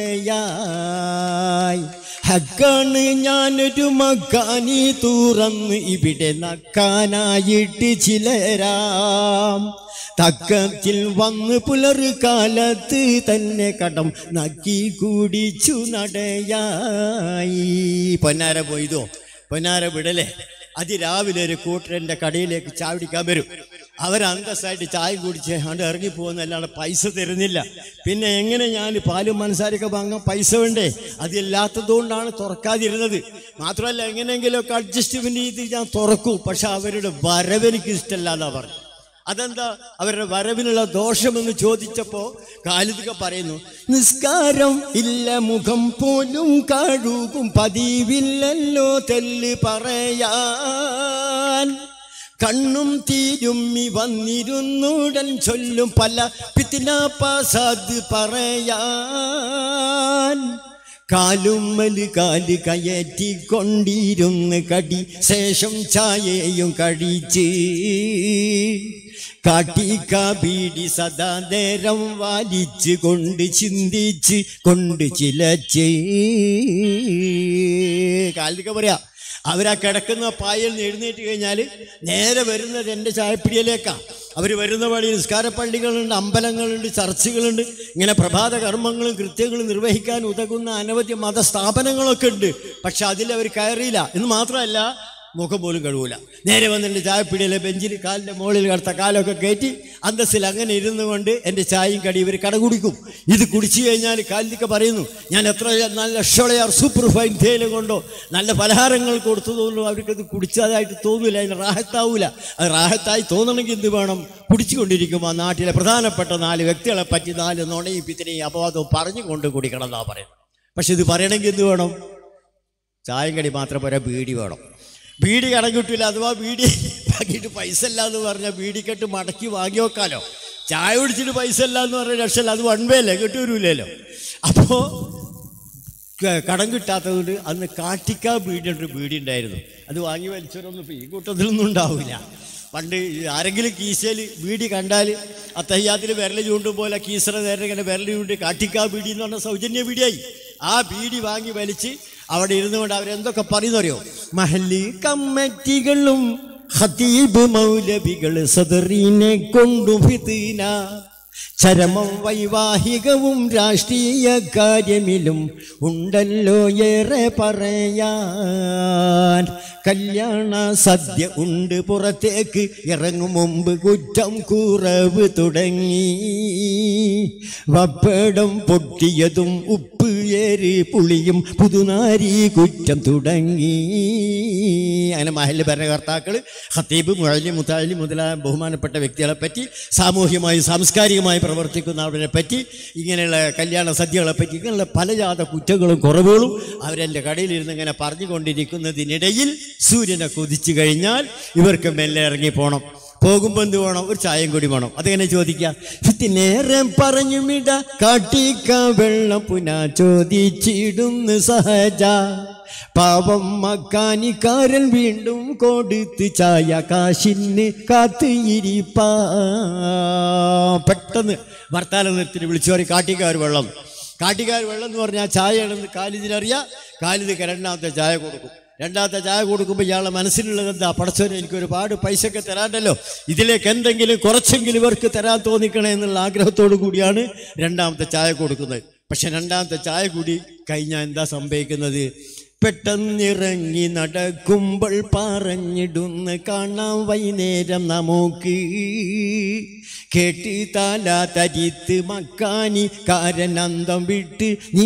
നടയായി ഹക്കാണ് ഞാനൊരു മക്കാനി തുറന്ന് ഇവിടെ നക്കാനായിട്ട് ചിലരാം തക്കത്തിൽ വന്ന് പുലറ് കാലത്ത് തന്നെ കടം നക്കി കൂടിച്ചു നടയായി പൊന്നാര പോയതോ പൊന്നാര വിടലേ അതിരാവിലെ ഒരു കൂട്ടരൻ്റെ കടയിലേക്ക് ചാവിടിക്കാൻ വരും അവർ അന്തസ്സായിട്ട് ചായ കുടിച്ച് അവിടെ ഇറങ്ങിപ്പോകുന്നല്ലാണ്ട് പൈസ തരുന്നില്ല പിന്നെ എങ്ങനെ ഞാൻ പാലും മനസ്സാരൊക്കെ വാങ്ങാൻ പൈസ വേണ്ടേ അതില്ലാത്തതുകൊണ്ടാണ് തുറക്കാതിരുന്നത് മാത്രമല്ല എങ്ങനെയെങ്കിലുമൊക്കെ അഡ്ജസ്റ്റ്മെന്റ് ചെയ്ത് ഞാൻ തുറക്കും പക്ഷെ അവരുടെ വരവെനിക്ക് ഇഷ്ടമല്ല എന്നാ പറഞ്ഞു അതെന്താ അവരുടെ വരവിനുള്ള ദോഷമെന്ന് ചോദിച്ചപ്പോ കാലിതൊക്കെ പറയുന്നു നിസ്കാരം ഇല്ല മുഖം പോലും കഴുകും പതിവില്ലല്ലോ തെല്ല് പറയാൻ കണ്ണും തീരുമ്മി വന്നിരുന്നുടൻ ചൊല്ലും പല പിത്തിന പാസാദ് പറയാൻ കാലുമ്മല് കാല് കയറ്റിക്കൊണ്ടിരുന്ന് കടി ശേഷം ചായയും കഴിച്ച് കാട്ടിക്ക ബീഡി സദാ നേരം വലിച്ച് കൊണ്ട് ചിന്തിച്ച് കൊണ്ട് ചിലച്ച് കാലിതൊക്കെ പറയാ അവരാ കിടക്കുന്ന പായൽ നിന്ന് എഴുന്നേറ്റ് കഴിഞ്ഞാൽ നേരെ വരുന്നത് എൻ്റെ ചായപ്പിടിയിലേക്കാണ് അവർ വരുന്ന വഴി നിസ്കാരപ്പള്ളികളുണ്ട് അമ്പലങ്ങളുണ്ട് ചർച്ചുകളുണ്ട് ഇങ്ങനെ പ്രഭാത കർമ്മങ്ങളും കൃത്യങ്ങളും നിർവഹിക്കാൻ ഉതകുന്ന അനവധി മതസ്ഥാപനങ്ങളൊക്കെ ഉണ്ട് പക്ഷെ അതിൽ അവർ കയറിയില്ല എന്ന് മാത്രമല്ല മുഖം പോലും കഴുകൂല നേരെ വന്നിട്ട് ചായപ്പിടിയിലെ ബെഞ്ചിൽ കാലിൻ്റെ മുകളിൽ കടത്ത കാലൊക്കെ കയറ്റി അന്തസ്സിൽ അങ്ങനെ ഇരുന്നു കൊണ്ട് എൻ്റെ ചായയും കടി ഇവർ കട കുടിക്കും ഇത് കുടിച്ചു കഴിഞ്ഞാൽ കാലിലൊക്കെ പറയുന്നു ഞാൻ എത്ര നല്ല ഷോളയാർ സൂപ്പർ ഫൈൻ തേയില കൊണ്ടോ നല്ല പലഹാരങ്ങൾ കൊടുത്തതുകൊണ്ടോ അവർക്കത് കുടിച്ചതായിട്ട് തോന്നില്ല അതിന് റാഹത്താവൂല അത് റാഹത്തായി തോന്നണമെങ്കിൽ എന്ത് വേണം കുടിച്ചുകൊണ്ടിരിക്കുമ്പോൾ ആ നാട്ടിലെ പ്രധാനപ്പെട്ട നാല് വ്യക്തികളെ പറ്റി നാല് നുണയും പിത്തിനെയും അപവാദവും പറഞ്ഞുകൊണ്ട് കുടിക്കണം എന്നാ പറയുന്നത് പക്ഷെ ഇത് പറയണമെങ്കിൽ എന്ത് വേണം ചായം കടി മാത്രം പോരാ ബീഡി വേണം ബീഡി കടം കിട്ടില്ല അഥവാ ബീഡി വാങ്ങിയിട്ട് പൈസ ഇല്ല എന്ന് പറഞ്ഞാൽ ബീഡിക്കെട്ട് മടക്കി വാങ്ങി വെക്കാലോ ചായ കുടിച്ചിട്ട് പൈസ ഇല്ല എന്ന് പറഞ്ഞ രക്ഷല്ല അത് വൺ വേ അല്ലേ കിട്ടൂരില്ലല്ലോ അപ്പോൾ കടം കിട്ടാത്തതുകൊണ്ട് അന്ന് കാട്ടിക്ക ബീഡി ഒരു ബീഡി ഉണ്ടായിരുന്നു അത് വാങ്ങി വലിച്ചവരൊന്നും ഇപ്പോൾ ഈ കൂട്ടത്തിലൊന്നും ഉണ്ടാവില്ല പണ്ട് ആരെങ്കിലും കീശയിൽ ബീഡി കണ്ടാൽ അത്തയ്യാത്തിൽ വിരൽ ചൂണ്ടും പോലെ കീസറ നേരെ ഇങ്ങനെ വിരൽ ചൂണ്ടി കാട്ടിക്ക ബീഡി എന്ന് പറഞ്ഞ സൗജന്യ ബീഡിയായി ആ ബീഡി വാങ്ങി വലിച്ച് അവിടെ ഇരുന്നു കൊണ്ട് അവരെന്തൊക്കെ പറയുന്നറിയോ മഹല്ലി കമ്മിറ്റികളും ഖതീബ് മൗലവികൾ സദറീനെ കൊണ്ടു ഫിതീന ചരമം വൈവാഹികവും രാഷ്ട്രീയ കാര്യമിലും ഉണ്ടല്ലോ ഏറെ പറയാൻ കല്യാണ സദ്യ ഉണ്ട് പുറത്തേക്ക് ഇറങ്ങും മുമ്പ് കുറ്റം കുറവ് തുടങ്ങി വപ്പടം പൊട്ടിയതും ഉപ്പ് ഏറ് പുളിയും പുതുനാരി കുറ്റം തുടങ്ങി അങ്ങനെ മഹല് ഭരണകർത്താക്കൾ ഹത്തീബ് മുഴലി മുത്താലി മുതലായ ബഹുമാനപ്പെട്ട വ്യക്തികളെ പറ്റി സാമൂഹ്യമായി സാംസ്കാരികമായി പ്രവർത്തിക്കുന്ന അവരെ പറ്റി ഇങ്ങനെയുള്ള കല്യാണ സദ്യകളെ പറ്റി ഇങ്ങനെയുള്ള പലജാത കുറ്റങ്ങളും കുറവുകളും അവരെൻ്റെ കടയിലിരുന്ന് ഇങ്ങനെ പറഞ്ഞുകൊണ്ടിരിക്കുന്നതിനിടയിൽ സൂര്യനെ കൊതിച്ചു കഴിഞ്ഞാൽ ഇവർക്ക് മെല്ലെ ഇറങ്ങി പോകണം പോകുമ്പോൾ എന്ത് വേണം ഒരു ചായയും കൂടി വേണം അതെങ്ങനെ ചോദിക്കാം നേരം പറഞ്ഞുമിട കാട്ടിക്ക വെള്ളം പുന ചോദിച്ചിടുന്നു സഹജ പാവം മക്കാനിക്കാരൻ വീണ്ടും കൊടുത്ത് ചായ കാശിന് കാത്ത് ഇരിപ്പാ പെട്ടെന്ന് വർത്താനം നിർത്തി വിളിച്ചു പറയും കാട്ടിക്കാർ വെള്ളം കാട്ടിക്കാർ വെള്ളം എന്ന് പറഞ്ഞാൽ ചായയാണെന്ന് കാലിതിനറിയാം കാലിത് രണ്ടാമത്തെ ചായ കൊടുക്കും രണ്ടാമത്തെ ചായ കൊടുക്കുമ്പോൾ ഇയാളെ മനസ്സിലുള്ളത് എന്താ പടച്ചോനെ എനിക്ക് ഒരുപാട് പൈസയൊക്കെ തരാണ്ടല്ലോ ഇതിലേക്ക് എന്തെങ്കിലും കുറച്ചെങ്കിലും ഇവർക്ക് തരാൻ തോന്നിക്കണേ എന്നുള്ള ആഗ്രഹത്തോടു കൂടിയാണ് രണ്ടാമത്തെ ചായ കൊടുക്കുന്നത് പക്ഷെ രണ്ടാമത്തെ ചായ കൂടി കഴിഞ്ഞാൽ എന്താ സംഭവിക്കുന്നത് പെട്ടെന്നിറങ്ങി നടക്കുമ്പോൾ പറഞ്ഞിടുന്ന് കാണാം വൈകുന്നേരം നമുക്ക് കേട്ട് താല തരിത്ത് മക്കാനി കാരനന്തം വിട്ട്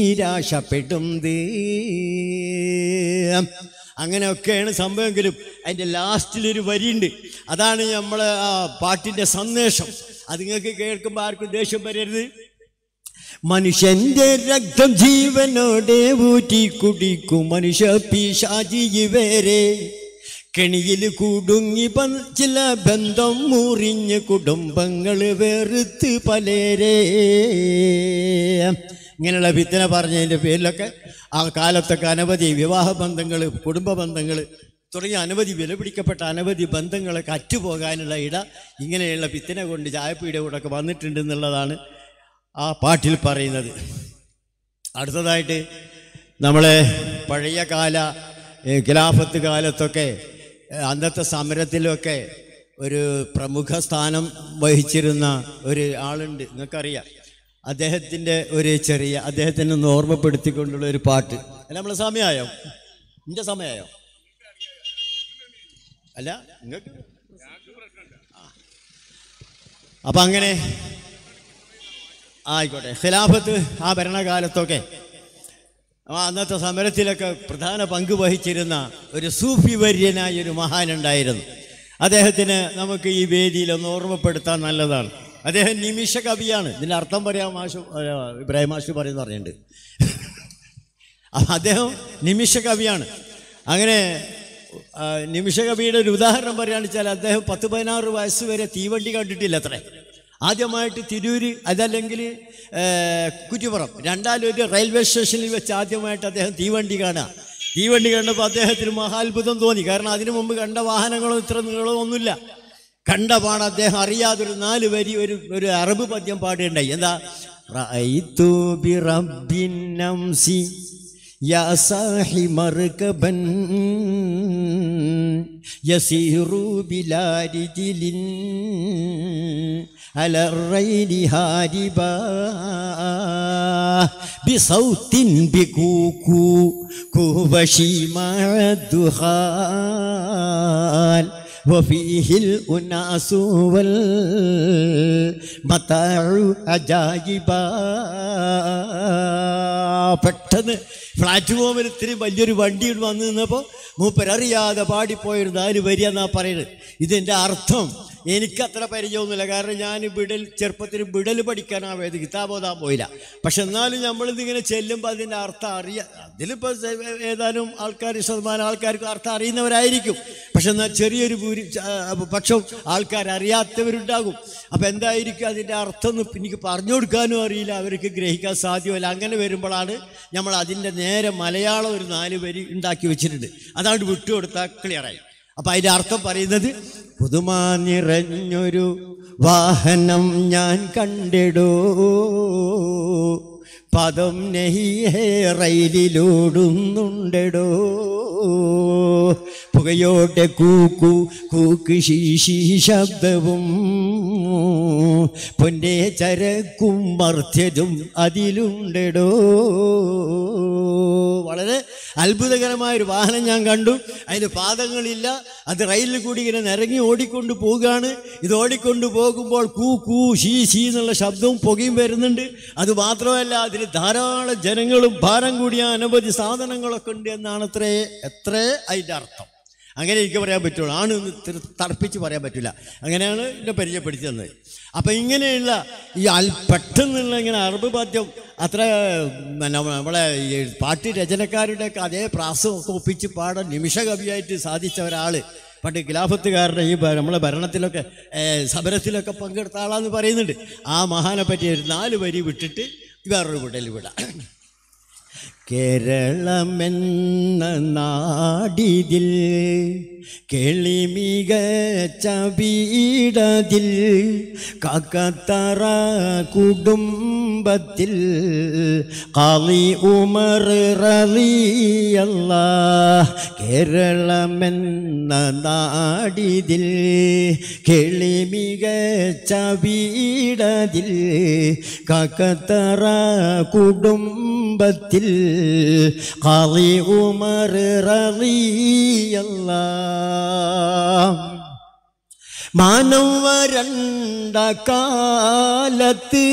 നിരാശപ്പെടുന്നത് അങ്ങനെയൊക്കെയാണ് സംഭവമെങ്കിലും അതിൻ്റെ ലാസ്റ്റിലൊരു വരിയുണ്ട് അതാണ് നമ്മളെ ആ പാട്ടിൻ്റെ സന്ദേശം അത് നിങ്ങൾക്ക് കേൾക്കുമ്പോൾ ആർക്കും ദേഷ്യം വരരുത് മനുഷ്യന്റെ രക്തം ജീവനോടെ ഊറ്റി കുടിക്കും മനുഷ്യ പിശാചി ഇവരെ കെണിയിൽ കുടുങ്ങി പ- ചില ബന്ധം മുറിഞ്ഞ് കുടുംബങ്ങൾ വെറുത്ത് പലരെ ഇങ്ങനെയുള്ള വിത്തന പറഞ്ഞതിൻ്റെ പേരിലൊക്കെ ആ കാലത്തൊക്കെ അനവധി വിവാഹ ബന്ധങ്ങൾ കുടുംബ ബന്ധങ്ങൾ തുടങ്ങിയ അനവധി വിലപിടിക്കപ്പെട്ട അനവധി ബന്ധങ്ങളൊക്കെ അറ്റുപോകാനുള്ള ഇട ഇങ്ങനെയുള്ള പിത്തന കൊണ്ട് ചായപ്പീടെ കൂടെ ഒക്കെ വന്നിട്ടുണ്ട് എന്നുള്ളതാണ് ആ പാട്ടിൽ പറയുന്നത് അടുത്തതായിട്ട് നമ്മളെ പഴയ കാല ഏ, ഖിലാഫത്ത് കാലത്തൊക്കെ ഏ, അന്നത്തെ സമരത്തിലൊക്കെ ഒരു പ്രമുഖ സ്ഥാനം വഹിച്ചിരുന്ന ഒരു ആളുണ്ട് നിങ്ങൾക്കറിയാം അദ്ദേഹത്തിൻ്റെ ഒരു ചെറിയ അദ്ദേഹത്തിനെ ഒന്ന് ഓർമ്മപ്പെടുത്തിക്കൊണ്ടുള്ള ഒരു പാട്ട് അല്ല നമ്മളെ സമയമായോ എൻ്റെ സമയമായോ അല്ല നിങ്ങൾക്ക് അപ്പം അങ്ങനെ ആയിക്കോട്ടെ ഖിലാഫത്ത് ആ ഭരണകാലത്തൊക്കെ ആ അന്നത്തെ സമരത്തിലൊക്കെ പ്രധാന പങ്ക് വഹിച്ചിരുന്ന ഒരു സൂഫി വര്യനായ ഒരു മഹാനുണ്ടായിരുന്നു അദ്ദേഹത്തിന് നമുക്ക് ഈ വേദിയിൽ ഒന്ന് ഓർമ്മപ്പെടുത്താൻ നല്ലതാണ് അദ്ദേഹം നിമിഷ കവിയാണ് ഇതിൻ്റെ അർത്ഥം പറയാൻ മാഷു അല്ല, ഇബ്രാഹിം മാഷു പറയുന്ന പറഞ്ഞിട്ടുണ്ട് അപ്പൊ അദ്ദേഹം നിമിഷ കവിയാണ് അങ്ങനെ ആ, നിമിഷ കവിയുടെ ഒരു ഉദാഹരണം പറയുകയാണെന്ന് വെച്ചാൽ അദ്ദേഹം പത്ത് പതിനാറ് വയസ്സ് വരെ തീവണ്ടി കണ്ടിട്ടില്ല അത്രേ ആദ്യമായിട്ട് തിരൂര് അതല്ലെങ്കിൽ ഏ, കുറ്റിപ്പുറം രണ്ടാലും ഒരു റെയിൽവേ സ്റ്റേഷനിൽ വെച്ച് ആദ്യമായിട്ട് അദ്ദേഹം തീവണ്ടി കാണുക തീവണ്ടി കണ്ടപ്പോൾ അദ്ദേഹത്തിന് മഹാത്ഭുതം തോന്നി കാരണം അതിനു മുമ്പ് കണ്ട വാഹനങ്ങളോ ഇത്ര നീളമോ ഒന്നുമില്ല കണ്ട പാട് അദ്ദേഹം അറിയാതൊരു നാല് വരി ഒരു ഒരു അറബ് പദ്യം പാടുകയുണ്ടായി എന്താ റഅയ്തു ബിറബ്ബിൻ നംസി യാ സാഹി മർകബൻ യസീറു ബിലാ റിജിലിൻ على الريل هاربا بصوت بكوكو كوبشي مع الدخان وفيه الأناس والمتاع عجائبا പെട്ടെന്ന് പ്ലാറ്റ്ഫോമിൽ ഇത്തിരി വലിയൊരു വണ്ടി വന്നു നിന്നപ്പോൾ മൂപ്പരറിയാതെ പാടിപ്പോയൊരു നാല് വരിക എന്നാ പറയുന്നത് ഇതിൻ്റെ അർത്ഥം എനിക്കത്ര പരിചയമൊന്നുമില്ല കാരണം ഞാൻ ബിഡൽ ചെറുപ്പത്തിൽ ബിഡൽ പഠിക്കാനാ വേദി കിതാബോധാൻ പോയില്ല പക്ഷെ എന്നാലും നമ്മളിതിങ്ങനെ ചെല്ലുമ്പോൾ അതിൻ്റെ അർത്ഥം അറിയാം അതിലിപ്പോൾ ഏതാനും ആൾക്കാർ ശതമാനം ആൾക്കാർക്ക് അർത്ഥം അറിയുന്നവരായിരിക്കും പക്ഷെ എന്നാൽ ചെറിയൊരു ഭൂരി ച- പക്ഷം ആൾക്കാർ അറിയാത്തവരുണ്ടാകും അപ്പം എന്തായിരിക്കും അതിൻ്റെ അർത്ഥം എന്ന് എനിക്ക് പറഞ്ഞു കൊടുക്കാനും അറിയില്ല അവർക്ക് ഗ്രഹിക്കാൻ സാധ്യമല്ല അങ്ങനെ വരുമ്പോഴാണ് നമ്മൾ അതിൻ്റെ നേരെ മലയാളം ഒരു നാല് വരി ഉണ്ടാക്കി വെച്ചിട്ടുണ്ട് അതാണ്ട് വിട്ടുകൊടുത്താൽ ക്ലിയറായി അപ്പം അതിൻ്റെ അർത്ഥം പറയുന്നത് പുതുമ നിറഞ്ഞൊരു വാഹനം ഞാൻ കണ്ടിടോ പദം നെഹിയേ റെയിലിലോടുന്നുണ്ടടോ പുകയോടെ കൂക്കു കൂക്ക് ശീശി ശബ്ദവും പൊന്നെ ചരക്കും മർത്യരും അതിലുണ്ടെടോ വളരെ അത്ഭുതകരമായ ഒരു വാഹനം ഞാൻ കണ്ടു അതിന് പാദങ്ങളില്ല അത് റെയിലിൽ കൂടി ഇങ്ങനെ നിരങ്ങി ഓടിക്കൊണ്ട് പോവുകയാണ് ഇത് ഓടിക്കൊണ്ട് പോകുമ്പോൾ കൂ കൂ ശീ ശീ എന്നുള്ള ശബ്ദവും പുകയും വരുന്നുണ്ട് അത് മാത്രമല്ല അതിൽ ധാരാളം ജനങ്ങളും ഭാരം കൂടിയ അനവധി സാധനങ്ങളൊക്കെ ഉണ്ട് എന്നാണ് അത്രേ എത്രേ അതിൻ്റെ അർത്ഥം അങ്ങനെ എനിക്ക് പറയാൻ പറ്റുള്ളൂ ആണ് എന്ന് തിർ- തർപ്പിച്ച് പറയാൻ പറ്റില്ല അങ്ങനെയാണ് എന്നെ പരിചയപ്പെടുത്തി തന്നത് അപ്പം ഇങ്ങനെയുള്ള ഈ അൽ പെട്ടെന്നുള്ള ഇങ്ങനെ അറബ് പദ്യം അത്ര പിന്നെ നമ്മളെ ഈ പാട്ട് രചനക്കാരുടെയൊക്കെ അതേ പ്രാസമൊക്കെ ഒപ്പിച്ച് പാടാൻ നിമിഷകവിയായിട്ട് സാധിച്ച ഒരാൾ പണ്ട് ഖിലാഫത്തുകാരുടെ ഈ ഭ- നമ്മളെ ഭരണത്തിലൊക്കെ ഏ, സമരത്തിലൊക്കെ പങ്കെടുത്ത ആളാന്ന് പറയുന്നുണ്ട് ആ മഹാനെ പറ്റി ഒരു നാല് വരി വിട്ടിട്ട് വേറൊരു വിടൽ വിടാം കേരളമെന്ന നാടിതിൽ കെളിമികച്ച വീടതിൽ കാക്കത്തറ കുടുംബത്തിൽ കാളി ഉമർ റളിയല്ല കേരളമെന്ന നാടിതിൽ കെളിമികച്ച വീടതിൽ കാക്കത്തറ കുടുംബത്തിൽ കാളി ഉമർ റളിയല്ല മാനവരണ്ട കാലത്ത്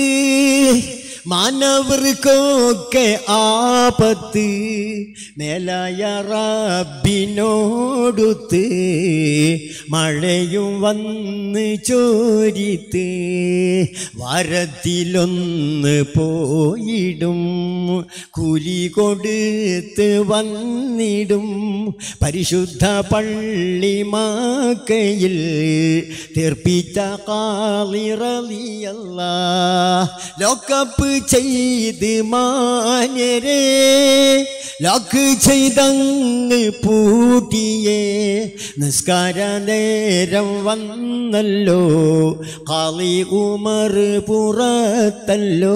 മാനവർക്കൊക്കെ ആപത്ത് മേലായ റബ്ബിനോടുത്ത് മഴയും വന്ന് ചോരിത്ത് വാരത്തിലൊന്ന് പോയിടും കൂലി കൊടുത്ത് വന്നിടും പരിശുദ്ധ പള്ളി മാക്കയിൽ തീർപ്പിച്ച കാളിറലിയല്ല ലോക്കപ്പ് ചെയ്ത് മാന്യരെ ലോക്ക് ചെയ്തങ്ങ് പൂട്ടിയേ നിസ്കാര നേരം വന്നല്ലോ കാളി ഉമർ പുറത്തല്ലോ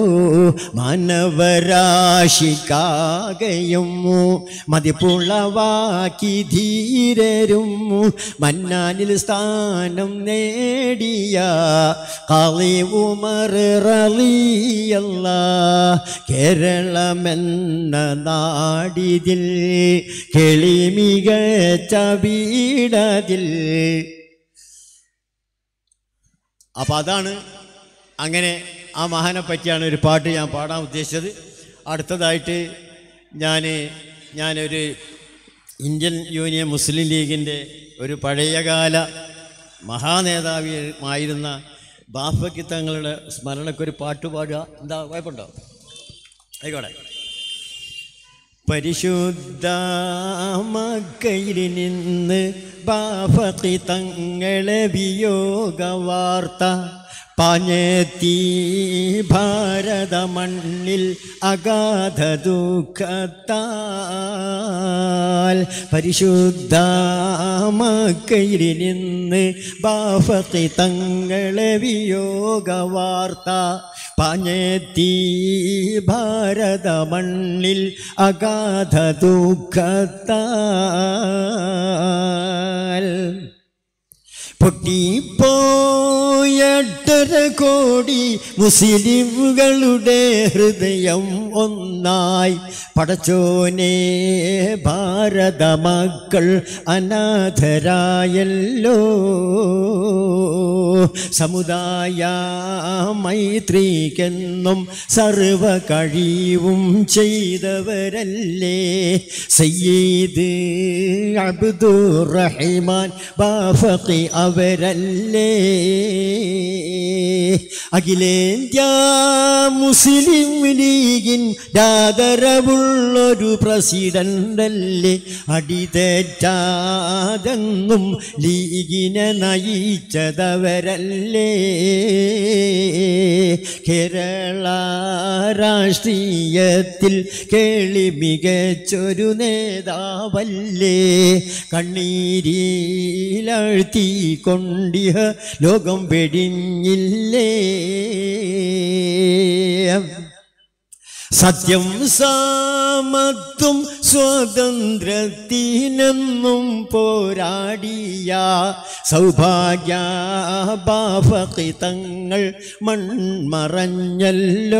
മാനവരാശിക്കാകയും മതിപ്പുളവാക്കി ധീരരും മന്നാനിൽ സ്ഥാനം നേടിയ കാളി ഉമർ റളിയല്ല കേരളമെന്ന നാടിതിൽ കെളിമികച്ച വീടതിൽ അപ്പം അതാണ് അങ്ങനെ ആ മഹാനെ പറ്റിയാണ് ഒരു പാട്ട് ഞാൻ പാടാൻ ഉദ്ദേശിച്ചത് അടുത്തതായിട്ട് ഞാൻ ഞാനൊരു ഇന്ത്യൻ യൂണിയൻ മുസ്ലിം ലീഗിൻ്റെ ഒരു പഴയകാല മഹാനേതാവിയുമായിരുന്ന ബാഫയ്ക്ക് തങ്ങളുടെ സ്മരണക്കൊരു പാട്ട് പാടുക എന്താ കുഴപ്പമുണ്ടോ ആയിക്കോട്ടെ പരിശുദ്ധ മക്കയിൽ നിന്ന് ബാഫത്തി തങ്ങളെ വിയോഗ വാർത്ത പാഞ്ഞെത്തി ഭാരത മണ്ണിൽ അഗാധ ദുഃഖത്താൽ പരിശുദ്ധ മക്കയിൽ നിന്ന് ബാഫത്തി തങ്ങളെ വിയോഗ വാർത്ത പാഞ്ഞെത്തി ഭാരത മണ്ണിൽ അഗാധ ദുഃഖത്താൽ പൊട്ടിപ്പോയട്ടര കോടി മുസ്ലിമുകളുടെ ഹൃദയം ഒന്നായി പടച്ചോനെ ഭാരത മക്കൾ അനാഥരായല്ലോ സമുദായ മൈത്രിക്കെന്നും സർവ കഴിവും ചെയ്തവരല്ലേ സയ്യിദ് അബ്ദുറഹിമാൻ ബാഫഖി അവരല്ലേ അഖിലേന്ത്യ മുസ്ലിം ലീഗിൻ ആദരവുള്ളൊരു പ്രസിഡന്റല്ലേ അടിതേറ്റാതെന്നും ലീഗിനെ നയിച്ചതവരല്ലേ കേരള രാഷ്ട്രീയത്തിൽ കേളി മികച്ചൊരു നേതാവല്ലേ കണ്ണീരിലഴ്ത്തി കൊണ്ടിയ ലോകം വെടിഞ്ഞില്ലേ സത്യം സാമത്വം സ്വാതന്ത്ര്യത്തിനെന്നും പോരാടിയ സൗഭാഗ്യാഭാഫിതങ്ങൾ മൺമറഞ്ഞല്ലോ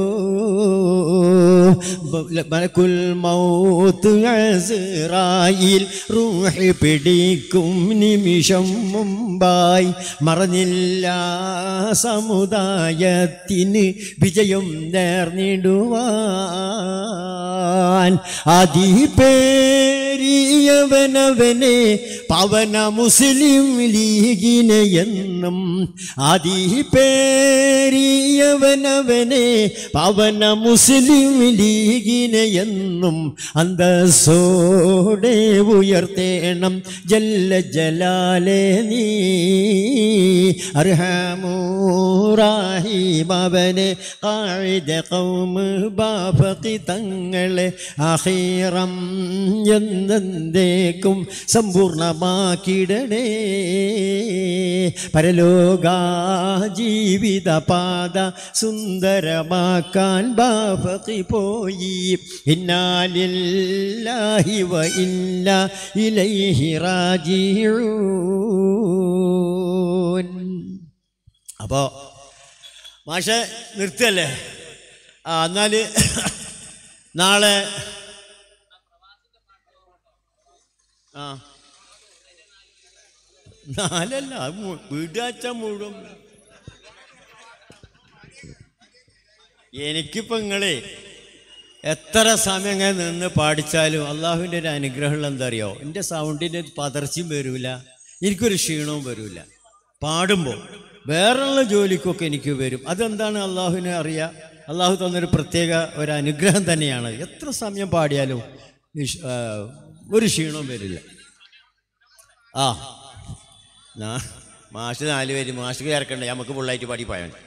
മലക്കുൽ മൗത്ത് അസ്റായിൽ റൂഹി പിടിക്കും നിമിഷം മുമ്പായി മറഞ്ഞില്ല സമുദായത്തിന് വിജയം നേർന്നിടുവാൻ അതിപേരിയവനവനെ പവന മുസ്ലിം ലീഗിനെ എന്നും അതിപേരിയവനവനെ പവന മുസ്ലിം ലീഗിനെ എന്നും അന്തസ്സോടെ ഉയർത്തേണം ജല്ല ജലാലെ നീ അർഹമൂറാഹിമവനെ കാഴിത കൗമ് ബാഫക്കി തങ്ങളെ അഹീറം എന്നേക്കും സമ്പൂർണമാക്കിടണേ പരലോക ജീവിത പാത സുന്ദരമാക്കാൻ ബാഫക്കി പോയി ഇന്നാലില്ലാഹി വ ഇല്ല ഇലൈഹി റാജിഊൻ അപ്പോൾ മാഷ നിർത്തല്ലേ ആ എന്നാൽ നാളെ ആ നാലല്ല അത് മു- വീടാച്ച മുഴുവൻ എനിക്കിപ്പോൾ നിങ്ങളെ എത്ര സമയം അങ്ങനെ നിന്ന് പാടിച്ചാലും അള്ളാഹുവിൻ്റെ ഒരു അനുഗ്രഹമുള്ള എന്താ അറിയോ എൻ്റെ സൗണ്ടിൻ്റെ പതർച്ചയും വരില്ല എനിക്കൊരു ക്ഷീണവും വരില്ല പാടുമ്പോൾ വേറെയുള്ള ജോലിക്കൊക്കെ എനിക്ക് വരും അതെന്താണ് അള്ളാഹുവിനെ അറിയാം അള്ളാഹു തന്നൊരു പ്രത്യേക ഒരു അനുഗ്രഹം തന്നെയാണ് എത്ര സമയം പാടിയാലും ഈ ഷ്- ആ, ഒരു ക്ഷീണവും വരില്ല ആ നാ- മാഷ് നാല് പേര് മാഷ് ചേർക്കണ്ടേ നമുക്ക് ഫുള്ളായിട്ട് പാടി പോയാൽ മതി.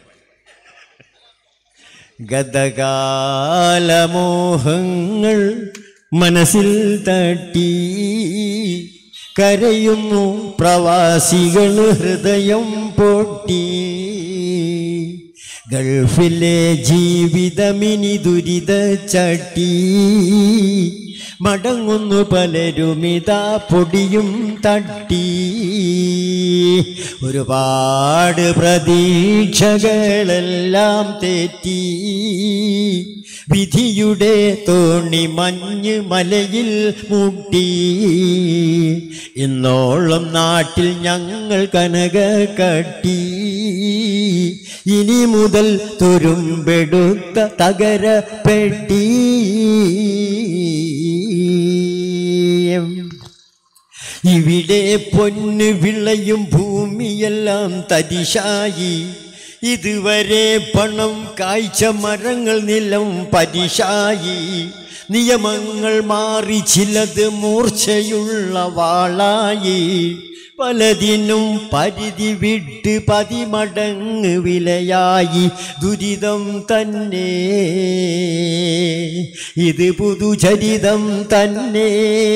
ഗതകാലമോഹങ്ങൾ മനസ്സിൽ തട്ടി കരയുന്നു പ്രവാസികൾ ഹൃദയം പൊട്ടി ഗൾഫിലെ ജീവിതമിനി ദുരിത ചട്ടി മടങ്ങുന്നു പലരുമിതാ പൊടിയും തട്ടി ഒരുപാട് പ്രതീക്ഷകളെല്ലാം തെറ്റി വിധിയുടെ തോണി മഞ്ഞ് മലയിൽ മുട്ടി ഇന്നോളം നാട്ടിൽ ഞങ്ങൾ കനക കട്ടി ഇനി മുതൽ തുരുമ്പെടുത്ത തകര പെട്ടി ഇവിടെ പൊന്ന് വിളയും ഭൂമിയെല്ലാം തരിശായി ഇതുവരെ പണം കാഴ്ച മരങ്ങൾ നിലം പരിശായി നിയമങ്ങൾ മാറി ചിലത് മൂർച്ചയുള്ള വാളായി പലതിനും പരിധി വിട്ട് പതിമടങ്ങ് വിലയായി ദുരിതം തന്നെ ഇത് പുതുചരിതം തന്നെ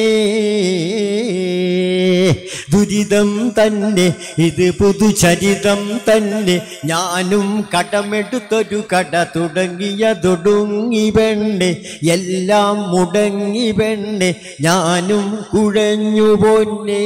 ദുരിതം തന്നെ ഇത് പുതുചരിതം തന്നെ ഞാനും കടമെടുത്തൊരു കട തുടങ്ങിയതൊടുങ്ങി പെണ്ണെ എല്ലാം മുടങ്ങി പെണ്ണെ ഞാനും കുഴഞ്ഞു പൊന്നേ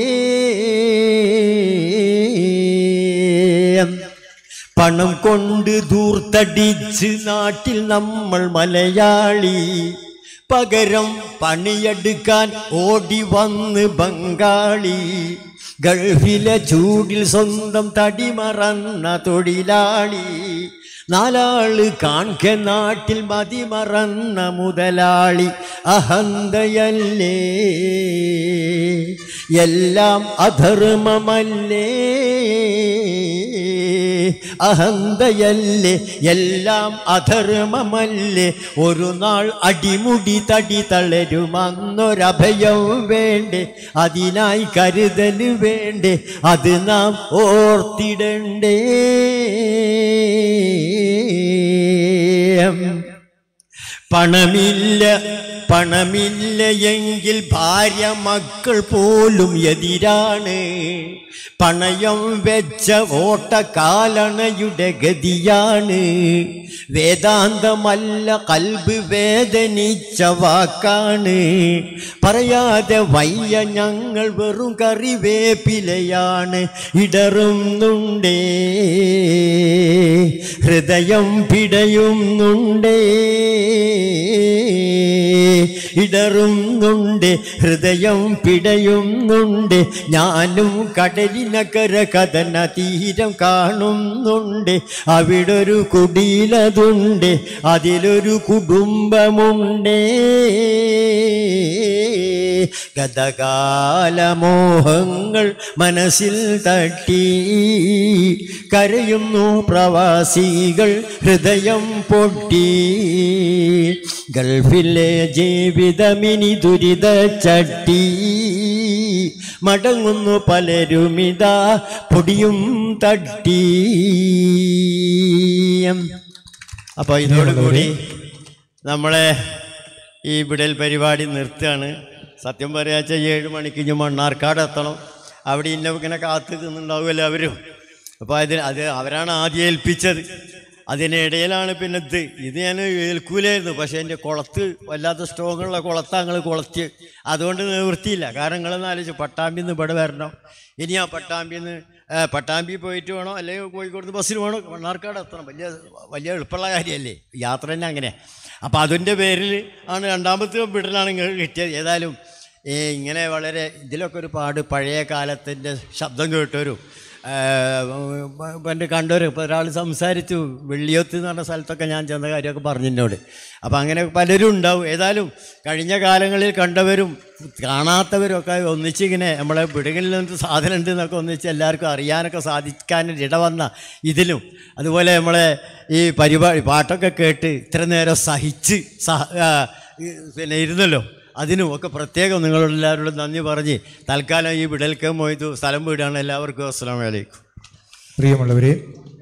പണം കൊണ്ട് ദൂർത്തടിച്ച് നാട്ടിൽ നമ്മൾ മലയാളി പകരം പണിയെടുക്കാൻ ഓടി വന്ന് ബംഗാളി ഗൾഫിലെ ചൂടിൽ സ്വന്തം തടി മറന്ന തൊഴിലാളി നാലാള് കാൺക നാട്ടിൽ മതി മറന്ന മുതലാളി അഹന്തയല്ലേ എല്ലാം അധർമ്മമല്ലേ അഹന്തയല്ലേ എല്ലാം അധർമ്മമല്ലേ ഒരു നാൾ അടിമുടി തടി തളരുമന്നൊരഭയം വേണ്ടേ അതിനായി കരുതൽ വേണ്ടേ അത് നാം ഓർത്തിടണ്ടേ പണമില്ല പണമില്ല എങ്കിൽ ഭാര്യ മക്കൾ പോലും എതിരാണ് പണയം വെച്ച ഓട്ടക്കാലണയുടെ ഗതിയാണ് വേദാന്തമല്ല കൽബ് വേദനിച്ച വാക്കാണ് പറയാതെ വയ്യ ഞങ്ങൾ വെറും കറിവേപ്പിലയാണ് ഇടറുന്നുണ്ടേ ഹൃദയം പിടയുന്നുണ്ടേ ഇടറുന്നുണ്ട് ഹൃദയം പിടയുന്നുണ്ട് ഞാനും കടലിനക്കര കഥന തീരം കാണുന്നുണ്ട് അവിടൊരു കുടിലതുണ്ട് അതിലൊരു കുടുംബമുണ്ടേ ഗതകാലമോഹങ്ങൾ മനസ്സിൽ തട്ടി കരയുന്നു പ്രവാസികൾ ഹൃദയം പൊട്ടി ഗൾഫിലെ ജീവിതമിനി ദുരിത ചട്ടി മടങ്ങുന്നു പലരുമിതാ പൊടിയും തട്ടി അപ്പോൾ ഇതോടുകൂടി നമ്മളെ ഈ വിടൽ പരിപാടി നിർത്തുകയാണ് സത്യം പറയാച്ച ഏഴ് മണിക്ക് ഇനി മണ്ണാർക്കാട് എത്തണം അവിടെ ഇന്ന ഇങ്ങനെ കാത്തു നിന്നുണ്ടാവുമല്ലോ അവരും അപ്പോൾ അതിന് അത് അവരാണ് ആദ്യം ഏൽപ്പിച്ചത് അതിനിടയിലാണ് പിന്നെ ഇത് ഇത് ഞാൻ ഏൽക്കൂലായിരുന്നു പക്ഷേ എൻ്റെ കുളത്ത് വല്ലാത്ത സ്ട്രോങ്ങുള്ള കുളത്തങ്ങൾ കുളത്ത് അതുകൊണ്ട് നിവൃത്തിയില്ല കാരണം നിങ്ങളൊന്ന് ആലോചിച്ചു പട്ടാമ്പിന്ന് ഇവിടെ വരണം ഇനി ആ പട്ടാമ്പിന്ന് പട്ടാമ്പി പോയിട്ട് വേണോ അല്ലെങ്കിൽ കോഴിക്കോട് ബസ്സിന് വേണോ മണ്ണാർക്കാട് എത്തണം വലിയ വലിയ എളുപ്പമുള്ള കാര്യമല്ലേ യാത്ര തന്നെ അങ്ങനെ അപ്പോൾ അതിൻ്റെ പേരിൽ ആണ് രണ്ടാമത്തെ വിടലാണ് നിങ്ങൾക്ക് കിട്ടിയത് ഏതായാലും ഏ, ഇങ്ങനെ വളരെ ഇതിലൊക്കെ ഒരുപാട് പഴയ കാലത്തിൻ്റെ ശബ്ദം കേട്ടവരും പണ്ട് കണ്ടവരും ഇപ്പോൾ ഒരാൾ സംസാരിച്ചു വെള്ളിയൊത്ത് എന്ന് പറഞ്ഞ സ്ഥലത്തൊക്കെ ഞാൻ ചെന്ന കാര്യമൊക്കെ പറഞ്ഞു എന്നോട് അപ്പോൾ അങ്ങനെ പലരും ഉണ്ടാവും ഏതായാലും കഴിഞ്ഞ കാലങ്ങളിൽ കണ്ടവരും കാണാത്തവരും ഒക്കെ ഒന്നിച്ചിങ്ങനെ നമ്മളെ വിടുകളിൽ നിന്ന് സാധനം ഉണ്ട് എന്നൊക്കെ ഒന്നിച്ച് എല്ലാവർക്കും അറിയാനൊക്കെ സാധിക്കാൻ ഇടവന്ന ഇതിലും അതുപോലെ നമ്മളെ ഈ പരിപാടി പാട്ടൊക്കെ കേട്ട് ഇത്ര നേരം സഹിച്ച് സഹ ആ, ഈ പിന്നെ ഇരുന്നല്ലോ അതിനും ഒക്കെ പ്രത്യേകം നിങ്ങളെല്ലാവരോടും നന്ദി പറഞ്ഞ് തൽക്കാലം ഈ വിടൽക്കം മൊയ്തു സ്ഥലം വീടാണ് എല്ലാവർക്കും അസ്സാം വലൈക്കും പ്രിയമുള്ളവരെ